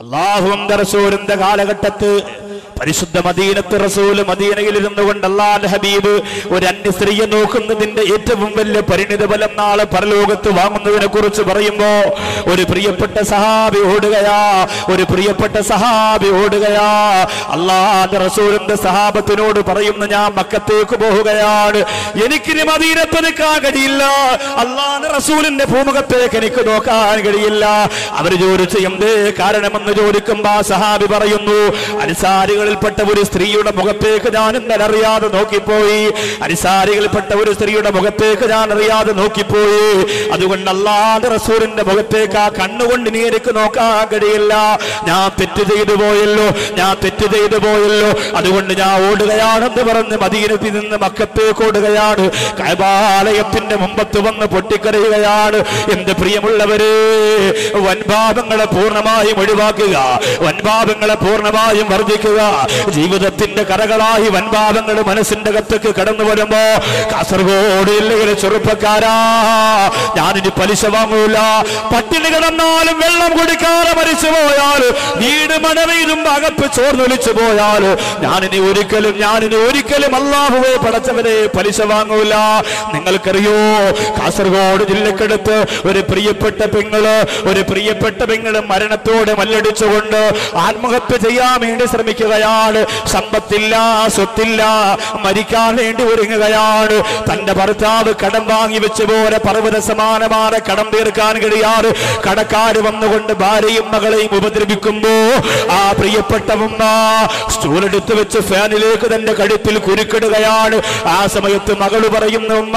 അള്ളാഹുവിന്റെ റസൂലിന്റെ കാലഘട്ടത്ത് പരിശുദ്ധ മദീനത്ത് റസൂല് മദീനയിൽ ഇരുന്നു കൊണ്ട് അള്ളാന്റെ ഹബീബ് ഒരു അന്യ സ്ത്രീയെ നോക്കുന്നതിന്റെ ഏറ്റവും വലിയ പരിണിത ഫലം നാളെ പരലോകത്ത് വാങ്ങുന്നതിനെ കുറിച്ച് പറയുമ്പോ ഒരു പ്രിയപ്പെട്ട സഹാബി ഓടുകയാ ഒരു പ്രിയപ്പെട്ട സഹാബി ഓടുകയാ അള്ളാന്റെ റസൂലിന്റെ സഹാബത്തിനോട് പറയുന്ന ഞാൻ മക്കത്തേക്ക് പോവുകയാണ് എനിക്കിനി മദീനത്ത് നിൽക്കാൻ കഴിയില്ല അള്ളാന്റെ റസൂലിന്റെ ഭൂമുഖത്തേക്ക് എനിക്ക് നോക്കാൻ കഴിയില്ല അവര് ചോദിച്ചു എന്തേ കാരണമെന്ന് ചോദിക്കുമ്പോ ആ സഹാബി പറയുന്നു അൻസാരികളിൽപ്പെട്ട ഒരു സ്ത്രീയുടെ മുഖത്തേക്ക് ഞാൻ ഇന്നലെ അറിയാതെ നോക്കിപ്പോയി അൻസാരികളിൽപ്പെട്ട ഒരു സ്ത്രീയുടെ മുഖത്തേക്ക് ഞാൻ അറിയാതെ നോക്കിപ്പോയി അതുകൊണ്ട് അല്ലാതെ റസൂലിന്റെ മുഖത്തേക്ക് ആ കണ്ണുകൊണ്ട് ഇനി എനിക്ക് നോക്കാൻ കഴിയില്ല ഞാൻ തെറ്റ് ചെയ്തു പോയല്ലോ ഞാൻ തെറ്റ് ചെയ്തു പോയല്ലോ അതുകൊണ്ട് ഞാൻ ഓടുകയാണെന്ന് പറഞ്ഞ് മദീനത്തിൽ നിന്ന് മക്കത്തേക്ക് ഓടുകയാണ് കൈബാലയത്തിന്റെ മുമ്പത്ത് വന്ന് പൊട്ടിക്കരയുകയാണ് എന്റെ പ്രിയമുള്ളവരെ വൻപാപങ്ങളെ പൂർണ്ണമായും ഒഴിവാക്കുക വൻപാപങ്ങളെ പൂർണ്ണമായും വർദ്ധിക്കുക ജീവിതത്തിന്റെ കറകളായി വൻപാപങ്ങൾ മനസ്സിന്റെ കത്തേക്ക് കടന്നു വരുമ്പോ കാസർഗോഡ് ജില്ലയിലെ ചെറുപ്പക്കാരാ ഞാനിനി പലിശ വാങ്ങൂല പട്ടിണി കിടന്നാലും വെള്ളം കുടിക്കാതെ മരിച്ചു പോയാൽ വീട് മഴ പെയ്തും അകത്ത് ചോർന്നൊലിച്ചു പോയാൽ ഞാനിനി ഒരിക്കലും ഞാനിനി ഒരിക്കലും അള്ളാഹുവെ പടച്ചവരെ പലിശ വാങ്ങൂല നിങ്ങൾക്കറിയോ കാസർഗോഡ് ജില്ലക്കടുത്ത് ഒരു പ്രിയപ്പെട്ട പെങ്ങള് ഒരു പ്രിയപ്പെട്ട പെങ്ങള് മരണത്തോട് മല്ലടിച്ചുകൊണ്ട് ആത്മഹത്യ ചെയ്യാൻ വേണ്ടി ശ്രമിക്കുകയാണ് സമ്പത്തില്ല സ്വത്തില്ല മരിക്കാൻ വേണ്ടി ഒരുങ്ങുകയാണ് തന്റെ ഭർത്താവ് കടം വാങ്ങി വെച്ച പോലെ പർവ്വത സമാനമായ കടം തീർക്കാൻ കഴിയാറ് കടക്കാര് വന്നുകൊണ്ട് ഭാര്യയും മകളെയും ഉപദ്രവിക്കുമ്പോ ആ പ്രിയപ്പെട്ട ഉമ്മ സ്റ്റൂളെടുത്ത് വെച്ച് ഫാനിലേക്ക് തന്റെ കഴുത്തിൽ കുരുക്കിടുകയാണ് ആ സമയത്ത് മകള് പറയുന്നു ഉമ്മ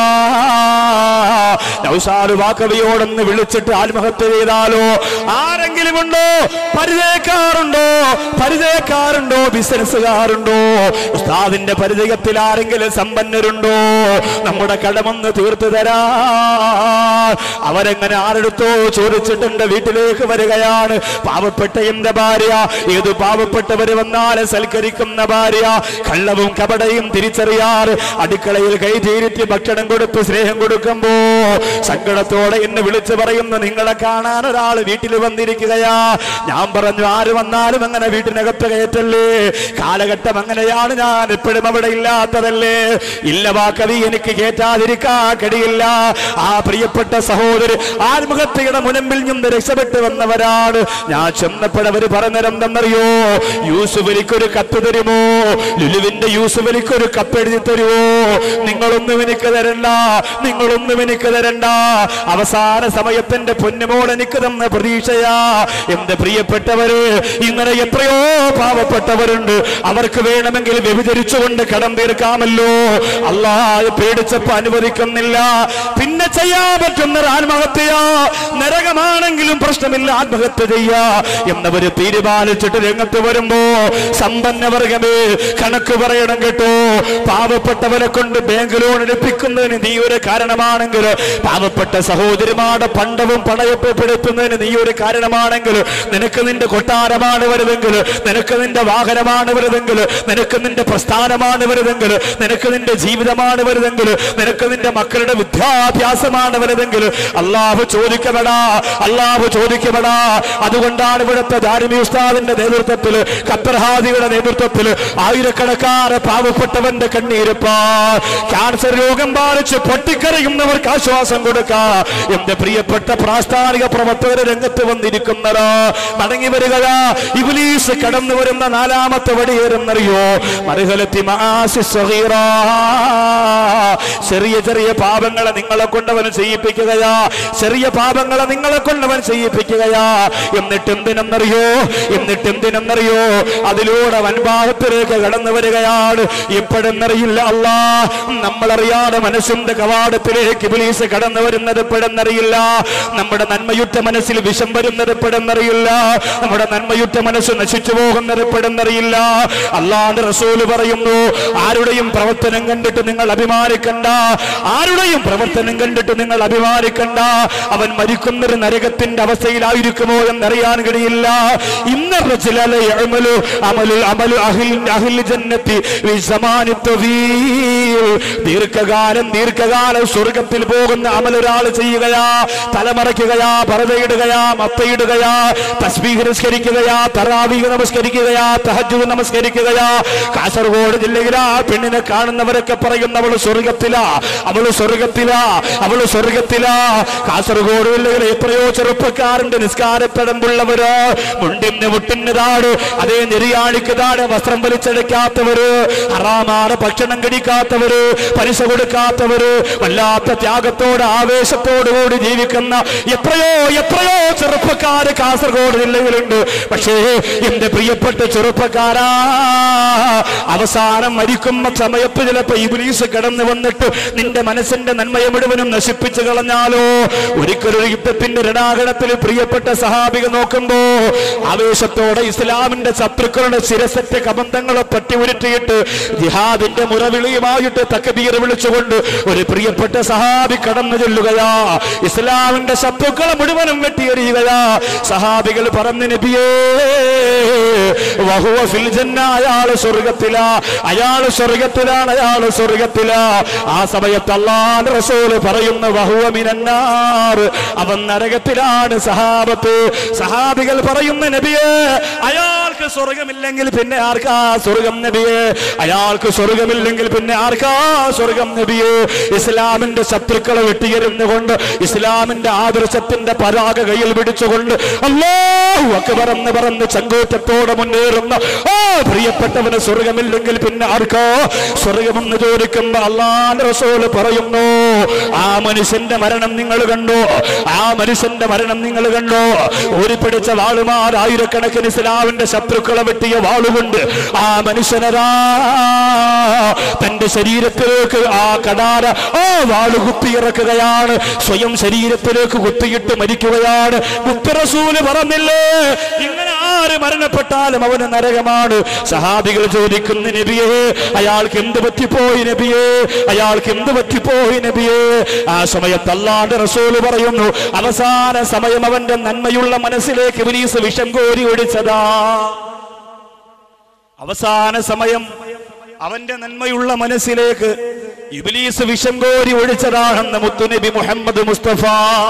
നൗസാറ് വാക്കവിയോടൊന്ന് വിളിച്ചിട്ട് ആത്മഹത്യ ചെയ്താലോ ആരെങ്കിലും ഉണ്ടോ പരിചയക്കാരുണ്ടോ പരിചയക്കാരുണ്ടോ ബിസിനസ്സുകാരുണ്ടോ ഉസ്താദിന്റെ പരിചയത്തിൽ ആരെങ്കിലും സമ്പന്നരുണ്ടോ നമ്മുടെ കടമൊന്ന് തീർത്തു തരാ അവരെങ്ങനെ ആരെടുത്തോ ചോദിച്ചിട്ടുണ്ട് വീട്ടിലേക്ക് വരികയാണ് പാവപ്പെട്ട എന്റെ ഭാര്യ ഏത് പാവപ്പെട്ടവര് വന്നാലും സൽക്കരിക്കുന്ന ഭാര്യ കള്ളവും കപടയും തിരിച്ചറിയാറ് അടുക്കളയിൽ കൈചീരിറ്റ് ഭക്ഷണം കൊടുത്ത് സ്നേഹം കൊടുക്കുമ്പോ സങ്കടത്തോടെ എന്നെ വിളിച്ചു പറയുന്നു നിങ്ങളെ കാണാൻ ഒരാൾ വീട്ടിൽ വന്നിരിക്കുകയാ ഞാൻ പറഞ്ഞു ആര് വന്നാലും അങ്ങനെ വീട്ടിനകത്ത് കയറ്റല്ലേ കാലഘട്ടം അങ്ങനെയാണ് ഞാൻ എപ്പോഴും അവിടെ ഇല്ലാത്തതല്ലേ ഇല്ല വാക്കവി എനിക്ക് കേറ്റാതിരിക്കാൻ കഴിയില്ല ആ പ്രിയപ്പെട്ട സഹോദരി ആത്മഹത്യയുടെ മുനമ്പിൽ നിന്ന് രക്ഷപ്പെട്ടു വന്നവരാണ് ഞാൻ ചെന്നപ്പോഴവര് പറഞ്ഞിരുന്നെന്നറിയോ യൂസുഫ് എനിക്കൊരു കത്ത് തരുമോ ലുലുവിന്റെ യൂസുഫ് എനിക്കൊരു കപ്പ് എഴുതി തരുമോ നിങ്ങളൊന്നും എനിക്ക് തരണ്ട നിങ്ങളൊന്നും എനിക്ക് തരണ്ട അവസാന സമയത്തിന്റെ പൊന്നുമോൾ എനിക്ക് തന്ന പ്രതീക്ഷയാ എന്റെ പ്രിയപ്പെട്ടവര് ഇങ്ങനെ എത്രയോ പാവപ്പെട്ടവരുണ്ട് അവർക്ക് വേണമെങ്കിൽ വ്യഭിചരിച്ചുകൊണ്ട് കടം തീർക്കാമല്ലോ അള്ളാഹ് പേടിച്ചപ്പോ അനുവദിക്കുന്നില്ല പിന്നെ ചെയ്യാൻ പറ്റുന്ന ഒരു ആത്മഹത്യയാ നരകമാണെങ്കിലും പ്രശ്നമില്ല ആത്മഹത്യ ചെയ്യാ എന്നവര് തീരുമാനിച്ചിട്ട് രംഗത്ത് വരുമ്പോ സമ്പന്നവർഗമേ കണക്ക് പറയണം കേട്ടോ പാവപ്പെട്ടവരെ കൊണ്ട് ബാങ്ക് ലോൺ എടുപ്പിക്കുന്നതിന് നീ ഒരു കാരണമാണെങ്കിൽ പാവപ്പെട്ട സഹോദരിമാരുടെ പണ്ടവും പണയപ്പെടുത്തുന്നതിന് നീ ഒരു കാരണമാണെങ്കിൽ നിനക്ക് നിന്റെ കൊട്ടാരമാണ് വരുതെങ്കിൽ നിനക്ക് നിന്റെ വാഹനമാണ് വരുതെങ്കിൽ നിനക്ക് നിന്റെ പ്രസ്ഥാനമാണ് വരുതെങ്കിൽ നിനക്ക് നിന്റെ ജീവിതമാണ് വരുതെങ്കിൽ നിനക്ക് നിന്റെ മക്കളുടെ വിദ്യാഭ്യാസമാണ് വരുതെങ്കിൽ അള്ളാഹു ചോദിക്കപ്പെടാ അള്ളാഹു ചോദിക്കപ്പെടാ അതുകൊണ്ടാണ് ഇവിടുത്തെ ധാർമ്മിക ഉസ്താദിന്റെ നേതൃത്വത്തിൽ ഖത്തർഹാദിയുടെ നേതൃത്വത്തിൽ ആയിരക്കണക്കാറ് പാവപ്പെട്ടവന്റെ കണ്ണീരപ്പാ ക്യാൻസർ രോഗം ബാധിച്ച് പൊട്ടിക്കരയുന്നവർക്ക് ആശ്വാസം കൊടുക്കാ എന്റെ പ്രിയപ്പെട്ട പ്രാസ്ഥാനിക പ്രവർത്തകർ രംഗത്ത് വന്നിരിക്കുന്നതാ മടങ്ങി വരികയാ ഇബിലീസ് കടന്നു വരുന്ന നാലാമത്തെ വടിയേരെന്നറിയോ മറുകലത്തി മാസി സഗീറാ. ചെറിയ ചെറിയ പാപങ്ങളെ നിങ്ങളെ കൊണ്ടവൻ ചെയ്യിപ്പിക്കുകയാ ചെറിയ പാപങ്ങളെ നിങ്ങളെ കൊണ്ടവൻ ചെയ്യിപ്പിക്കുകയാ എന്നിട്ട് എന്തിനെന്നറിയോ എന്നിട്ട് എന്തിനെന്നറിയോ അതിലൂടെ വൻഭാഗത്തിലേക്ക് കടന്നു വരികയാണ് എപ്പോഴെന്നറിയില്ല അല്ലാ നമ്മളറിയാതെ മനസ്സിന്റെ കവാടത്തിലേക്ക് ഇബിലീസ് കടന്നു വരുന്നത് എപ്പോഴെന്നറിയില്ല നമ്മുടെ നന്മയുറ്റ മനസ്സിൽ വിഷം വരുന്നത് എപ്പോഴെന്നറിയില്ല നമ്മുടെ നന്മയുറ്റ മനസ്സ് നശിച്ചു പോകുന്നത് എപ്പോഴെന്നറിയില്ല കഴിയില്ല അള്ളാന്റെ റസൂല് പറയുന്നു ആരുടെയും പ്രവർത്തനം കണ്ടിട്ട് നിങ്ങൾ അഭിമാനിക്കണ്ട ആരുടെയും പ്രവർത്തനം കണ്ടിട്ട് നിങ്ങൾ അഭിമാനിക്കണ്ട അവൻ മരിക്കുന്നൊരു നരകത്തിന്റെ അവസ്ഥയിലായിരിക്കുമോ എന്നറിയാൻ കഴിയില്ല ഇന്ന റജുലല യഅമലു അമലുൽ അമലു അഹിൽ അഹിൽ ജന്നത്തി വിസമാനി തവീൽ ദീർഘകാലം ദീർഘകാലം സ്വർഗത്തിൽ പോകുന്ന അമൽ ഒരാൾ ചെയ്യുകയാ തലമറയ്ക്കുകയാ പറതയിടുകയാ മത്തയിടുകയാ തസ്ബീഹ് നമസ്കരിക്കുകയാ തറാവീഹ് നമസ്കരിക്കുകയാ തഹജ്ജുദ് നമസ്കരിക്കുകയാ കാസർഗോഡ് ജില്ലയിലാ പെണ്ണിനെ കാണുന്നവരൊക്കെ പറയുന്ന അവള് സ്വർഗത്തിലാ അവള് സ്വർഗത്തിലാ അവള് സ്വർഗത്തിലാ കാസർഗോഡ് ജില്ലയിൽ എത്രയോ ചെറുപ്പക്കാരുണ്ട് നിസ്കാരത്തടമ്പുള്ളവര് മുണ്ടിന് മുട്ടിന് താട് അതേ നിര്യാണിക്ക് താട് വസ്ത്രം വലിച്ചടയ്ക്കാത്തവര് ഹറാമാണ് ഭക്ഷണം കഴിക്കാത്തവര് പലിശ കൊടുക്കാത്തവര് വല്ലാത്ത ത്യാഗത്തോട് ആവേശത്തോടു കൂടി ജീവിക്കുന്ന എത്രയോ എത്രയോ ചെറുപ്പക്കാര് കാസർഗോഡ് ജില്ലയിലുണ്ട് പക്ഷേ എന്റെ പ്രിയപ്പെട്ട ചെറുപ്പക്കാരാ അവസാനം മരിക്കുന്ന സമയത്ത് ചിലപ്പോ ഇബിലീസ് കടന്നു വന്നിട്ട് നിന്റെ മനസ്സിന്റെ നന്മയെ മുഴുവനും നശിപ്പിച്ചു കളഞ്ഞാലോ ഒരിക്കലൊരു യുദ്ധത്തിന്റെ രണാകണത്തിൽ പ്രിയപ്പെട്ട സഹാബിക നോക്കുമ്പോ ആവേശത്തോടെ ഇസ്ലാമിന്റെ ശത്രുക്കളുടെ ശിരസറ്റ കബന്ധങ്ങളെ പറ്റി ഉരുട്ടിയിട്ട് ജിഹാദിന്റെ മുറവിളിയുമായിട്ട് തക്കബീർ വിളിച്ചുകൊണ്ട് ഒരു പ്രിയപ്പെട്ട സഹാബി കടന്നു ചെല്ലുകയാ ഇസ്ലാമിന്റെ ശത്രുക്കളെ മുഴുവനും വെട്ടിയെറിയുകയാ സഹാബികൾ പറഞ്ഞു നബിയേ വഹുവ ഫിൽ ജന്ന അയാള് സ്വർഗത്തിലാ അയാള് സ്വർഗത്തിലാണ് അയാള് സ്വർഗത്തിലാ ആ സമയത്ത് അള്ളാഹ് റസൂല് പറയുന്ന വഹുവ മിനന്നാർ അവൻ നരകത്തിലാണ് സഹാബത്ത് സഹാബികൾ പറയുന്ന നബിയെ അയാൾക്ക് സ്വർഗമില്ലെങ്കിൽ പിന്നെ ആർക്കാ സ്വർഗം നബിയെ അയാൾക്ക് സ്വർഗമില്ലെങ്കിൽ പിന്നെ ആർക്കാ സ്വർഗം നബിയെ ഇസ്ലാമിന്റെ ശത്രുക്കളെ വെട്ടിയെറിഞ്ഞുകൊണ്ട് ഇസ്ലാമിന്റെ ആദർശത്തിന്റെ പതാക കയ്യിൽ പിടിച്ചുകൊണ്ട് അല്ലാഹു അക്ബർ എന്ന് പറഞ്ഞ് ചങ്കൂറ്റത്തോടെ മുന്നേറുന്ന ആ പ്രിയപ്പെട്ടവന് സ്വർഗമില്ലെങ്കിൽ പിന്നെ ആർക്കോ സ്വർഗമെന്ന് ചോദിക്കുമ്പോ അള്ളാന്റെ റസൂല് പറയുന്നു ആ മനുഷ്യന്റെ മരണം നിങ്ങൾ കണ്ടോ ആ മനുഷ്യന്റെ മരണം നിങ്ങൾ കണ്ടോ ഊരിപ്പിടിച്ച വാളുമാർ ആയിരക്കണക്കിന് ഇസ്ലാമിന്റെ ശത്രുക്കളെ വെട്ടിയ വാളുകൊണ്ട് ആ മനുഷ്യനരാ തന്റെ ശരീരത്തിലേക്ക് ആ കടാര ആ വാള് കുത്തിയിറക്കുകയാണ് സ്വയം ശരീരത്തിലേക്ക് കുത്തിയിട്ട് മരിക്കുകയാണ് മുത്തറസൂല് പറഞ്ഞില്ലേ ഇങ്ങനെ ആര് മരണപ്പെട്ടാലും അവന് നരകമാണ് സഹാബികൾ ചോദിക്കുന്ന നബിയെ അയാൾക്ക് എന്ത് പറ്റിപ്പോയി നബിയെ അയാൾക്ക് എന്ത് പറ്റിപ്പോയി നബിയെ ആ സമയത്ത് അല്ലാണ്ട് റസൂല് പറയുന്നു അവസാന സമയം അവന്റെ നന്മയുള്ള മനസ്സിലേക്ക് ഇബ്ലീസ് വിഷം കോരി ഒഴിച്ചതാ അവസാന സമയം അവന്റെ നന്മയുള്ള മനസ്സിലേക്ക് ഇബ്ലീസ് വിഷം കോരി ഒഴിച്ചതാണെന്ന് മുത്തുനബി മുഹമ്മദ് മുസ്തഫ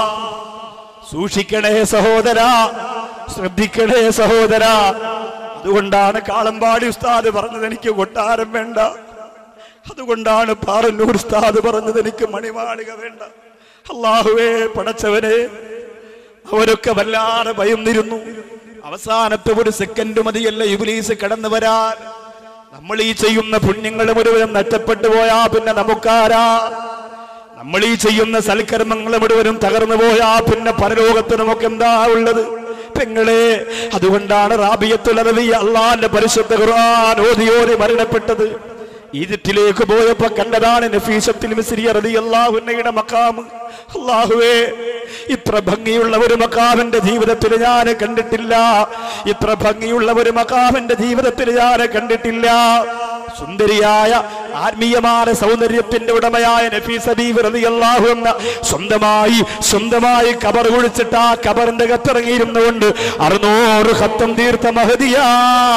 സൂക്ഷിക്കണേ സഹോദര ശ്രദ്ധിക്കണേ സഹോദര അതുകൊണ്ടാണ് കാളമ്പാടി ഉസ്താദ് പറഞ്ഞത് എനിക്ക് കൊട്ടാരം വേണ്ട അതുകൊണ്ടാണ് പാറന്നൂർ ഉസ്താദ് പറഞ്ഞത് എനിക്ക് മണിമാളിക വേണ്ട അള്ളാഹുവേ പടച്ചവനെ അവരൊക്കെ വല്ലാതെ ഭയന്നിരുന്നു അവസാനത്തെ ഒരു സെക്കൻഡ് മതിയല്ല ഇബിലീസ് കടന്നു വരാൻ നമ്മൾ ഈ ചെയ്യുന്ന പുണ്യങ്ങൾ മുഴുവനും നഷ്ടപ്പെട്ടു പോയാ പിന്നെ നമുക്കാരാ നമ്മൾ ഈ ചെയ്യുന്ന സൽക്കർമ്മങ്ങൾ മുഴുവനും തകർന്നു പോയാ പിന്നെ പരലോകത്ത് നമുക്ക് എന്താ ഉള്ളത് പെങ്ങളെ അതുകൊണ്ടാണ് റാബിയത്തുലവി അള്ളാന്റെ പരിശുദ്ധ ഖുർആൻ ഓതി ഓതി മരണപ്പെട്ടത് ഈജിപ്തിലേക്ക് പോയപ്പോ കണ്ടതാണ് നഫീസത്തിൽ മിസ്രിയ റളിയല്ലാഹുവിന്റെ മക്കാമ് അള്ളാഹുവേ ഇത്ര ഭംഗിയുള്ള ഒരു മക്കാമിന്റെ ജീവിതത്തിൽ ഞാൻ കണ്ടിട്ടില്ല ഇത്ര ഭംഗിയുള്ള ഒരു മക്കാമിന്റെ ജീവിതത്തിൽ ഞാൻ കണ്ടിട്ടില്ല സുന്ദരിയായ ആത്മീയമായ സൗന്ദര്യത്തിന്റെ ഉടമയായ നഫീസ ബീവി റളിയല്ലാഹു എന്ന സ്വന്തമായി സ്വന്തമായി കബർ കുഴിച്ചിട്ട് ആ കബറിന്റെ കത്തിറങ്ങിയിരുന്നുകൊണ്ട് അറുന്നൂറ് ഹത്തം തീർത്ത മഹതിയാ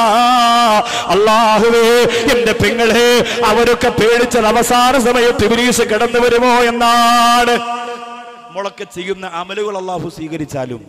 അള്ളാഹുവേ എന്റെ പെങ്ങളെ അവരൊക്കെ പേടിച്ചത് അവസാന സമയത്ത് ഇബ്ലീസ് കടന്നു വരുമോ എന്നാണ് നമ്മളൊക്കെ ചെയ്യുന്ന അമലുകൾ അള്ളാഹു സ്വീകരിച്ചാലും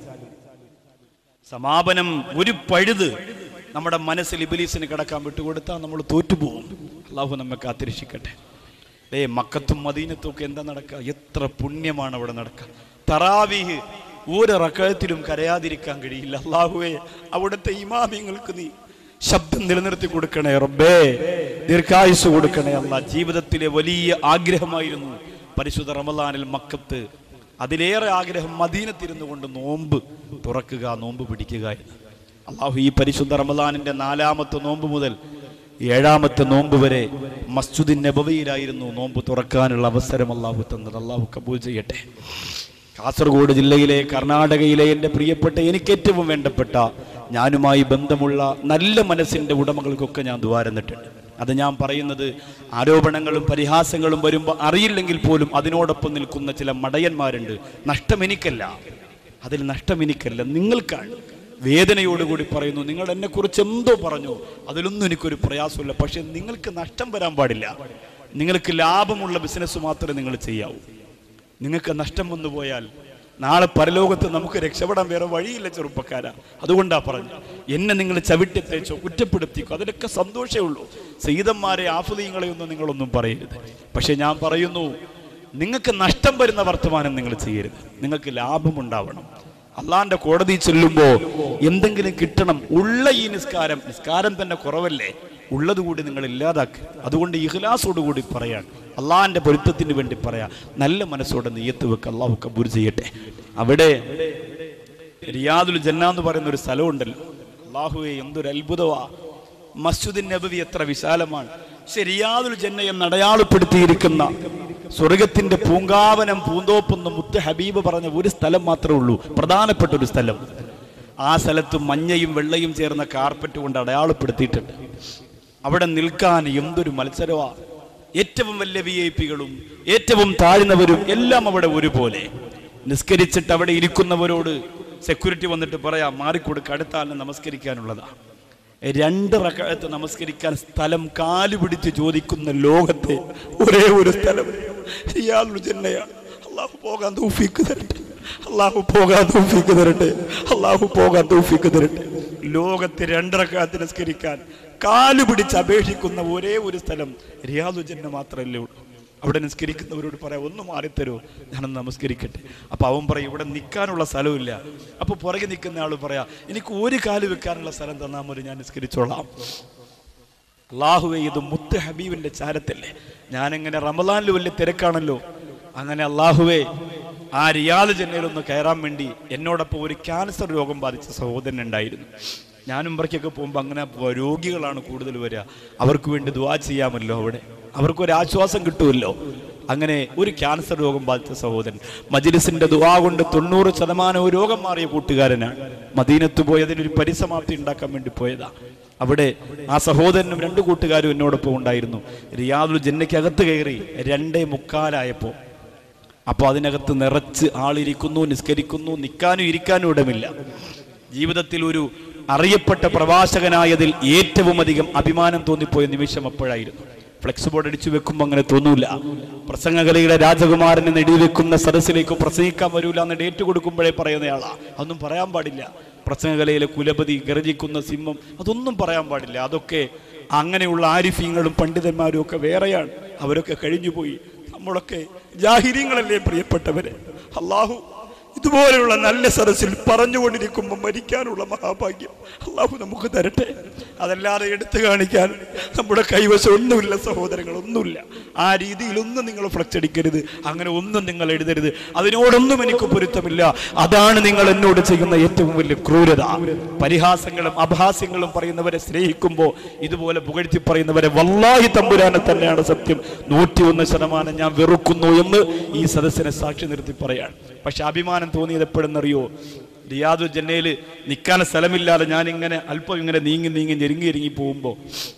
സമാപനം ഒരു പഴുത് നമ്മുടെ മനസ്സിൽ ഇബിലീസിന് കിടക്കാൻ വിട്ടുകൊടുത്താൽ നമ്മൾ തോറ്റുപോകും അള്ളാഹു നമ്മെ കാത്തിരക്ഷിക്കട്ടെ ഏ മക്കത്തും മദീനത്തും ഒക്കെ എന്താ നടക്കുക എത്ര പുണ്യമാണ് അവിടെ നടക്കുക തറാവീഹ് ഒരു റക്കഴത്തിലും കരയാതിരിക്കാൻ കഴിയില്ല അള്ളാഹുവേ അവിടുത്തെ ഇമാമിങ്ങൾക്ക് നീ ശബ്ദം നിലനിർത്തി കൊടുക്കണേ റബ്ബേ ദീർഘായുസ് കൊടുക്കണേ അല്ല ജീവിതത്തിലെ വലിയ ആഗ്രഹമായിരുന്നു പരിശുദ്ധ റമലാനിൽ മക്കത്ത് അതിലേറെ ആഗ്രഹം മദീനത്തിരുന്നു കൊണ്ട് നോമ്പ് തുറക്കുക നോമ്പ് പിടിക്കുക എന്ന് അള്ളാഹു ഈ പരിശുദ്ധ റമലാനിന്റെ നാലാമത്തെ നോമ്പ് മുതൽ ഏഴാമത്തെ നോമ്പ് വരെ മസ്ജിദിൻ നബവിയിലായിരുന്നു നോമ്പ് തുറക്കാനുള്ള അവസരം അള്ളാഹു തന്നത് അള്ളാഹു കബൂൽ ചെയ്യട്ടെ കാസർഗോഡ് ജില്ലയിലെ കർണാടകയിലെ എൻ്റെ പ്രിയപ്പെട്ട എനിക്ക് ഏറ്റവും വേണ്ടപ്പെട്ട ഞാനുമായി ബന്ധമുള്ള നല്ല മനസ്സിൻ്റെ ഉടമകൾക്കൊക്കെ ഞാൻ ദ്വാരന്നിട്ടുണ്ട് അത് ഞാൻ പറയുന്നത് ആരോപണങ്ങളും പരിഹാസങ്ങളും വരുമ്പോൾ അറിയില്ലെങ്കിൽ പോലും അതിനോടൊപ്പം നിൽക്കുന്ന ചില മടയന്മാരുണ്ട് നഷ്ടം എനിക്കല്ല അതിൽ നഷ്ടം എനിക്കല്ല നിങ്ങൾക്കാണ് വേദനയോടുകൂടി പറയുന്നു നിങ്ങൾ എന്നെക്കുറിച്ച് എന്തോ പറഞ്ഞു അതിലൊന്നും എനിക്കൊരു പ്രയാസമില്ല പക്ഷെ നിങ്ങൾക്ക് നഷ്ടം വരാൻ പാടില്ല നിങ്ങൾക്ക് ലാഭമുള്ള ബിസിനസ് മാത്രമേ നിങ്ങൾ ചെയ്യാവൂ നിങ്ങൾക്ക് നഷ്ടം വന്നു പോയാൽ നാളെ പരലോകത്ത് നമുക്ക് രക്ഷപ്പെടാൻ വേറെ വഴിയില്ല ചെറുപ്പക്കാരാ അതുകൊണ്ടാ പറഞ്ഞു എന്നെ നിങ്ങൾ ചവിട്ടിത്തേച്ചോ കുറ്റപ്പെടുത്തിക്കോ അതിലൊക്കെ സന്തോഷമേ ഉള്ളൂ സീതന്മാരെ ആഫുദീങ്ങളെയൊന്നും നിങ്ങളൊന്നും പറയരുത് പക്ഷെ ഞാൻ പറയുന്നു നിങ്ങൾക്ക് നഷ്ടം വരുന്ന വർത്തമാനം നിങ്ങൾ ചെയ്യരുത് നിങ്ങൾക്ക് ലാഭമുണ്ടാവണം അള്ളാന്റെ കോടതി ചെല്ലുമ്പോൾ എന്തെങ്കിലും കിട്ടണം ഉള്ള ഈ നിസ്കാരം നിസ്കാരം തന്നെ കുറവല്ലേ ഉള്ളത് കൂടി നിങ്ങൾ ഇല്ലാതാക്കുക അതുകൊണ്ട് ഇഖ്ലാസോടുകൂടി പറയാൻ അള്ളാഹിന്റെ പൊരുത്തത്തിന് വേണ്ടി പറയാ നല്ല മനസ്സോടെ നെയ്യത്ത് വെക്ക് അള്ളാഹു കബൂർ ചെയ്യട്ടെ അവിടെ റിയാദുൽ ജന്ന എന്ന് പറയുന്ന ഒരു സ്ഥലമുണ്ടല്ലോ അള്ളാഹുവെ എന്തൊരു അത്ഭുതമാ മസ്ജിദുൻ നബവി എത്ര വിശാലമാണ് പക്ഷെ റിയാദുൽ ജന്ന എന്ന് അടയാളപ്പെടുത്തിയിരിക്കുന്ന സ്വർഗത്തിന്റെ പൂങ്കാവനം പൂന്തോപ്പെന്ന് മുത്ത് ഹബീബ് പറഞ്ഞ ഒരു സ്ഥലം മാത്രമേ ഉള്ളൂ പ്രധാനപ്പെട്ട ഒരു സ്ഥലം ആ സ്ഥലത്ത് മഞ്ഞയും വെള്ളയും ചേർന്ന കാർപ്പറ്റ് കൊണ്ട് അടയാളപ്പെടുത്തിയിട്ടുണ്ട് അവിടെ നിൽക്കാൻ എന്തൊരു മത്സരമാ ഏറ്റവും വലിയ വി ഐ പികളും ഏറ്റവും താഴ്ന്നവരും എല്ലാം അവിടെ ഒരുപോലെ നിസ്കരിച്ചിട്ട് അവിടെ ഇരിക്കുന്നവരോട് സെക്യൂരിറ്റി വന്നിട്ട് പറയാം മാറിക്കൊടുക്ക അടുത്ത ആളിനെ നമസ്കരിക്കാനുള്ളതാ രണ്ട് റക്കഴത്ത് നമസ്കരിക്കാൻ സ്ഥലം കാല് പിടിച്ച് ചോദിക്കുന്ന ലോകത്തെ ഒരേ ഒരു സ്ഥലം റിയാദുൽ ജന്നയാണ് അള്ളാഹു പോകാൻ തൗഫീക്ക് തരട്ടെ അള്ളാഹു പോകാൻ തൗഫീക്ക് തരട്ടെ അള്ളാഹു പോകാൻ തൗഫീക്ക് തരട്ടെ ലോകത്തെ രണ്ടറക്കാത്ത് നിസ്കരിക്കാൻ കാല് പിടിച്ച് അപേക്ഷിക്കുന്ന ഒരേ ഒരു സ്ഥലം റിയാദുൽ ജന്ന മാത്രമല്ലേ ഉള്ളൂ അവിടെ നിസ്കരിക്കുന്നവരോട് പറയാം ഒന്ന് മാറിത്തരോ ഞാനൊന്ന് നമസ്കരിക്കട്ടെ അപ്പൊ അവൻ പറയും ഇവിടെ നിൽക്കാനുള്ള സ്ഥലമില്ല അപ്പൊ പുറകെ നിൽക്കുന്ന ആൾ പറയാ എനിക്ക് ഒരു കാല് വെക്കാനുള്ള സ്ഥലം തന്നാൽ മതി ഞാൻ നിസ്കരിച്ചോളാം അള്ളാഹുവെ ഇത് മുത്ത് ഹബീബിന്റെ ചാരത്തല്ലേ ഞാനെങ്ങനെ റമദാനിൽ വലിയ തിരക്കാണല്ലോ അങ്ങനെ അള്ളാഹുവെ ആ റിയാദ് ജന്നയിലൊന്ന് കയറാൻ വേണ്ടി എന്നോടൊപ്പം ഒരു ക്യാൻസർ രോഗം ബാധിച്ച സഹോദരൻ ഉണ്ടായിരുന്നു ഞാനും ഇവർക്കൊക്കെ പോകുമ്പോൾ അങ്ങനെ പോ- രോഗികളാണ് കൂടുതൽ വരിക അവർക്ക് വേണ്ടി ദുവാ ചെയ്യാമല്ലോ അവിടെ അവർക്കൊരു ആശ്വാസം കിട്ടുമല്ലോ അങ്ങനെ ഒരു ക്യാൻസർ രോഗം ബാധിച്ച സഹോദരൻ മജിലിസിന്റെ ദുവാ കൊണ്ട് തൊണ്ണൂറ് ശതമാനവും രോഗം മാറിയ കൂട്ടുകാരനാണ് മദീനത്ത് പോയി അതിനൊരു പരിസമാപ്തി ഉണ്ടാക്കാൻ വേണ്ടി പോയതാ അവിടെ ആ സഹോദരനും രണ്ട് കൂട്ടുകാരും എന്നോടൊപ്പം ഉണ്ടായിരുന്നു റിയാദുൽ ജന്നയ്ക്കകത്ത് കയറി രണ്ടേ മുക്കാലായപ്പോൾ അപ്പോൾ അതിനകത്ത് നിറച്ച് ആളിരിക്കുന്നു നിസ്കരിക്കുന്നു നിൽക്കാനും ഇരിക്കാനും ഇടമില്ല ജീവിതത്തിൽ ഒരു അറിയപ്പെട്ട പ്രവാചകനായതിൽ ഏറ്റവും അധികം അഭിമാനം തോന്നിപ്പോയ നിമിഷം അപ്പോഴായിരുന്നു ഫ്ലെക്സ് ബോർഡ് അടിച്ചു വെക്കുമ്പോൾ അങ്ങനെ തോന്നൂല പ്രസംഗകലയുടെ രാജകുമാരനെ നെടിവെക്കുന്ന സദസ്സിലേക്ക് പ്രസംഗിക്കാൻ വരൂല എന്ന് ഡേറ്റ് കൊടുക്കുമ്പോഴേ പറയുന്നയാളാ അതൊന്നും പറയാൻ പാടില്ല പ്രസംഗകലയിലെ കുലപതി ഗർജിക്കുന്ന സിംഹം അതൊന്നും പറയാൻ പാടില്ല അതൊക്കെ അങ്ങനെയുള്ള ആരിഫീങ്ങളും പണ്ഡിതന്മാരും ഒക്കെ വേറെയാണ് അവരൊക്കെ കഴിഞ്ഞുപോയി നമ്മളൊക്കെ ജാഹിര്യങ്ങളല്ലേ പ്രിയപ്പെട്ടവരെ അള്ളാഹു ഇതുപോലെയുള്ള നല്ല സദസ്സിൽ പറഞ്ഞുകൊണ്ടിരിക്കുമ്പോൾ മരിക്കാനുള്ള മഹാഭാഗ്യം അള്ളാഹു നമുക്ക് തരട്ടെ അതല്ലാതെ എടുത്തു കാണിക്കാൻ നമ്മുടെ കൈവശം ഒന്നുമില്ല സഹോദരങ്ങൾ ഒന്നുമില്ല ആ രീതിയിലൊന്നും നിങ്ങൾ ഫ്ലക്സ് അടിക്കരുത് അങ്ങനെ ഒന്നും നിങ്ങൾ എഴുതരുത് അതിനോടൊന്നും എനിക്ക് പൊരുത്തമില്ല അതാണ് നിങ്ങൾ എന്നോട് ചെയ്യുന്ന ഏറ്റവും വലിയ ക്രൂരത പരിഹാസങ്ങളും അപഹാസ്യങ്ങളും പറയുന്നവരെ സ്നേഹിക്കുമ്പോൾ ഇതുപോലെ പുകഴ്ത്തി പറയുന്നവരെ വല്ലാഹി തമ്പുരാനെ തന്നെയാണ് സത്യം നൂറ്റി ഒന്ന് ശതമാനം ഞാൻ വെറുക്കുന്നു എന്ന് ഈ സദസ്സിനെ സാക്ഷി നിർത്തി പറയാണ് പക്ഷെ അഭിമാനം തോന്നിയത് എപ്പോഴെന്നറിയോ റിയാദു ജന്നയിൽ നിൽക്കാൻ സ്ഥലമില്ലാതെ ഞാൻ ഇങ്ങനെ അല്പം ഇങ്ങനെ നീങ്ങി നീങ്ങി ഞെരുങ്ങി ഇറങ്ങി പോകുമ്പോൾ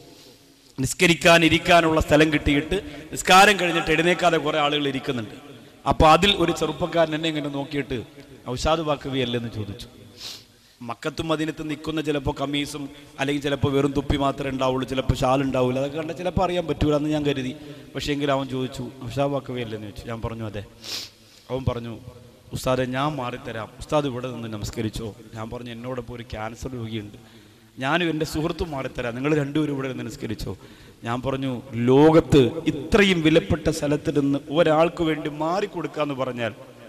നിസ്കരിക്കാൻ ഇരിക്കാനുള്ള സ്ഥലം കിട്ടിയിട്ട് നിസ്കാരം കഴിഞ്ഞിട്ട് എഴുന്നേക്കാതെ കുറെ ആളുകൾ ഇരിക്കുന്നുണ്ട് അപ്പൊ അതിൽ ഒരു ചെറുപ്പക്കാരൻ എന്നെ ഇങ്ങനെ നോക്കിയിട്ട് ഔഷാദ് വാക്കവിയല്ലെന്ന് ചോദിച്ചു മക്കത്തും മദീനത്ത് നിൽക്കുന്ന ചിലപ്പോൾ കമ്മീസും അല്ലെങ്കിൽ ചിലപ്പോൾ വെറും തുപ്പി മാത്രമേ ഉണ്ടാവുള്ളൂ ചിലപ്പോൾ ഷാൾ ഉണ്ടാവില്ല അതൊക്കെ കണ്ടാൽ ചിലപ്പോൾ അറിയാൻ പറ്റൂല എന്ന് ഞാൻ കരുതി പക്ഷേ എങ്കിലും അവൻ ചോദിച്ചു ഔഷാദ് വാക്കവിയല്ലെന്ന് ചോദിച്ചു ഞാൻ പറഞ്ഞു അതെ അവൻ പറഞ്ഞു ഉസ്താദെ ഞാൻ മാറിത്തരാം ഉസ്താദ് ഇവിടെ നിന്ന് നമസ്കരിച്ചോ ഞാൻ പറഞ്ഞു എന്നോടൊപ്പം ഒരു ക്യാൻസർ രോഗിയുണ്ട് ഞാനും എൻ്റെ സുഹൃത്തും മാറിത്തരാം നിങ്ങൾ രണ്ടുപേരും ഇവിടെ നിന്ന് നമസ്കരിച്ചോ ഞാൻ പറഞ്ഞു ലോകത്ത് ഇത്രയും വിലപ്പെട്ട സ്ഥലത്ത് നിന്ന് ഒരാൾക്ക് വേണ്ടി മാറിക്കൊടുക്കാന്ന് പറഞ്ഞാൽ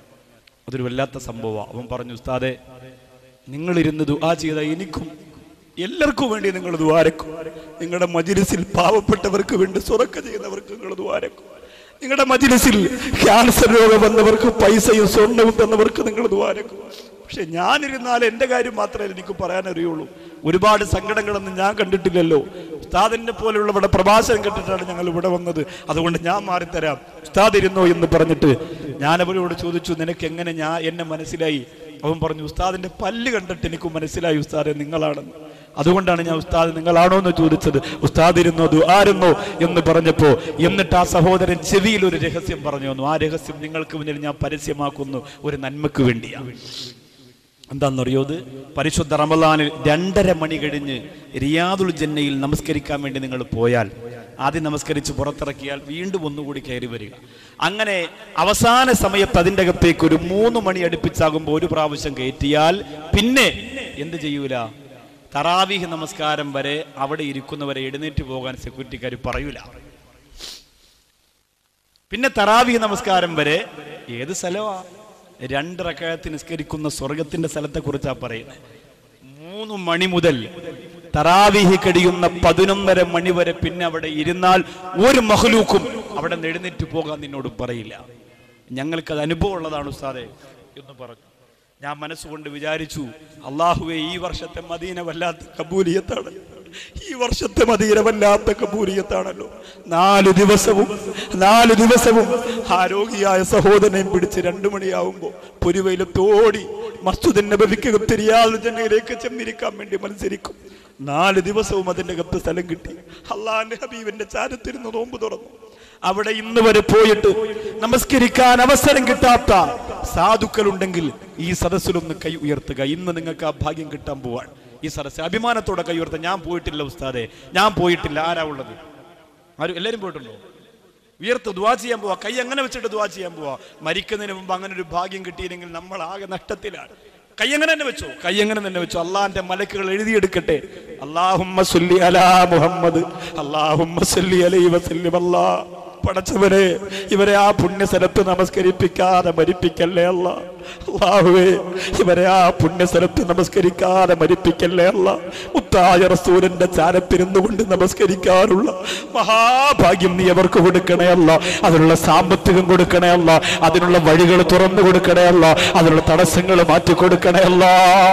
അതൊരു വല്ലാത്ത സംഭവമാണ് അവൻ പറഞ്ഞു ഉസ്താദെ നിങ്ങളിരുന്ന് ദുആ ചെയ്ത എനിക്കും എല്ലാവർക്കും വേണ്ടി നിങ്ങൾ ദ്വാരക്കും നിങ്ങളുടെ മജിലിസിൽ പാവപ്പെട്ടവർക്ക് വേണ്ടി സുറക്ക ചെയ്യുന്നവർക്ക് നിങ്ങൾ ദ്വാരക്കും നിങ്ങളുടെ മജിലിസിൽ ക്യാൻസർ രോഗം വന്നവർക്ക് പൈസയും സ്വർണവും തന്നവർക്ക് നിങ്ങൾ ദ്വാരക്കും പക്ഷെ ഞാനിരുന്നാൽ എൻ്റെ കാര്യം മാത്രമേ എനിക്ക് പറയാൻ അറിയുള്ളൂ ഒരുപാട് സങ്കടങ്ങളൊന്നും ഞാൻ കണ്ടിട്ടില്ലല്ലോ ഉസ്താദിനെ പോലുള്ളവരുടെ പ്രഭാഷണം കേട്ടിട്ടാണ് ഞങ്ങൾ ഇവിടെ വന്നത് അതുകൊണ്ട് ഞാൻ മാറിത്തരാം ഉസ്താദ് ഇരുന്നോ എന്ന് പറഞ്ഞിട്ട് ഞാൻ അവരോട് ചോദിച്ചു നിനക്ക് എങ്ങനെ ഞാൻ എന്നെ മനസ്സിലായി അവൻ പറഞ്ഞു ഉസ്താദിന്റെ പല്ല് കണ്ടിട്ട് എനിക്ക് മനസ്സിലായി ഉസ്താദെ നിങ്ങളാണെന്ന് അതുകൊണ്ടാണ് ഞാൻ ഉസ്താദ് നിങ്ങളാണോ എന്ന് ചോദിച്ചത് ഉസ്താദ് ഇരുന്നോ ആരുന്നോ എന്ന് പറഞ്ഞപ്പോ എന്നിട്ട് ആ സഹോദരൻ ചെവിയിൽ ഒരു രഹസ്യം പറഞ്ഞു വന്നു ആ രഹസ്യം നിങ്ങൾക്ക് മുന്നിൽ ഞാൻ പരസ്യമാക്കുന്നു ഒരു നന്മക്ക് വേണ്ടിയാണ് എന്താണെന്നറിയോ ഇത് പരിശുദ്ധ റമലാനിൽ രണ്ടര മണി കഴിഞ്ഞ് റിയാദുൽ ജന്നയിൽ നമസ്കരിക്കാൻ വേണ്ടി നിങ്ങൾ പോയാൽ ആദ്യം നമസ്കരിച്ച് പുറത്തിറക്കിയാൽ വീണ്ടും ഒന്നുകൂടി കയറി വരിക അങ്ങനെ അവസാന സമയത്ത് അതിൻ്റെ അകത്തേക്ക് ഒരു മൂന്ന് മണി അടുപ്പിച്ചാകുമ്പോൾ ഒരു പ്രാവശ്യം കയറ്റിയാൽ പിന്നെ എന്ത് ചെയ്യൂല തറാവീഹ് നമസ്കാരം വരെ അവിടെ ഇരിക്കുന്നവരെ എഴുന്നേറ്റ് പോകാൻ സെക്യൂരിറ്റിക്കാർ പറയൂല പിന്നെ തറാവീഹ് നമസ്കാരം വരെ ഏത് സ്ഥലമാ രണ്ട് റക്കായത്ത് നിസ്കരിക്കുന്ന സ്വർഗത്തിന്റെ സ്ഥലത്തെ കുറിച്ചാ പറയുന്നത് മൂന്ന് മണി മുതൽ തറാവീഹ് കഴിയുന്ന പതിനൊന്നര മണി വരെ പിന്നെ അവിടെ ഇരുന്നാൽ ഒരു മഹലൂക്കും അവിടെ നിന്ന് എഴുന്നേറ്റ് പോകാൻ നിന്നോട് പറയില്ല ഞങ്ങൾക്കത് അനുഭവം ഉള്ളതാണ് ഉസ്താദെ എന്ന് പറഞ്ഞു ഞാൻ മനസ്സുകൊണ്ട് വിചാരിച്ചു അള്ളാഹുവെ ഈ വർഷത്തെ മദീന വല്ലാത്ത കബൂലിയത്താണ് ഈ വർഷത്തെ മദീന വല്ലാത്ത കബൂലിയത്താണല്ലോ നാല് ദിവസവും നാല് ദിവസവും ആ രോഗിയായ സഹോദരനെയും പിടിച്ച് രണ്ടു മണിയാവുമ്പോ പൊരുവയിലത്തോടി മസ്തുദിൻ നബിക്ക് തിരിയാതെ ജനയിലേക്ക് ചെന്നിരിക്കാൻ വേണ്ടി മത്സരിക്കും നാല് ദിവസവും അതിന്റെ അകത്ത് സ്ഥലം കിട്ടി അള്ളാന്റെ ഹബീബിന്റെ ചാരത്തിരുന്ന് നോമ്പ് തുറന്നു അവിടെ ഇന്ന് വരെ പോയിട്ട് നമസ്കരിക്കാൻ അവസരം കിട്ടാത്ത സാധുക്കൾ ഉണ്ടെങ്കിൽ ഈ സദസ്സിലൊന്ന് കൈ ഉയർത്തുക ഇന്ന് നിങ്ങൾക്ക് ആ ഭാഗ്യം കിട്ടാൻ പോവാൻ ഈ സദസ്സ് അഭിമാനത്തോടെ കൈ ഉയർത്തുക ഞാൻ പോയിട്ടില്ല ഉസ്താദെ ഞാൻ പോയിട്ടില്ല ആരാ ഉള്ളത് ആരും എല്ലാരും പോയിട്ടുണ്ടോ ഉയർത്ത് ദ്വാ ചെയ്യാൻ പോവാ കൈ അങ്ങനെ വെച്ചിട്ട് ദ്വാ ചെയ്യാൻ പോവാ മരിക്കുന്നതിന് മുമ്പ് അങ്ങനെ ഒരു ഭാഗ്യം കിട്ടിയില്ലെങ്കിൽ നമ്മൾ ആകെ നഷ്ടത്തിലാണ് കൈ എങ്ങനെ തന്നെ വെച്ചോ കൈ എങ്ങനെ തന്നെ വെച്ചോ അള്ളാന്റെ മലക്കുകൾ എഴുതിയെടുക്കട്ടെ അള്ളാഹുമ്മ സല്ലി അലാ മുഹമ്മദ് അള്ളാഹുമ്മ സല്ലി അലൈഹി വസല്ലം അല്ലാ പടച്ചവരെ ഇവരെ ആ പുണ്യസ്ഥലത്ത് നമസ്കരിപ്പിക്കാതെ മരിപ്പിക്കല്ലേ അല്ല അള്ളാഹുവേ ഇവരെ ആ പുണ്യസ്ഥലത്ത് നമസ്കരിക്കാതെ മരിപ്പിക്കല്ലേ അല്ല മുത്തായ റസൂലിന്റെ ചാരത്തിരുന്നു കൊണ്ട് നമസ്കരിക്കാനുള്ള മഹാഭാഗ്യം നീ അവർക്ക് കൊടുക്കണേ അല്ല അതിനുള്ള സാമ്പത്തികം കൊടുക്കണേ അല്ല അതിനുള്ള വഴികൾ തുറന്നു കൊടുക്കണേ അല്ല അതിനുള്ള തടസ്സങ്ങൾ മാറ്റി കൊടുക്കണേ അല്ല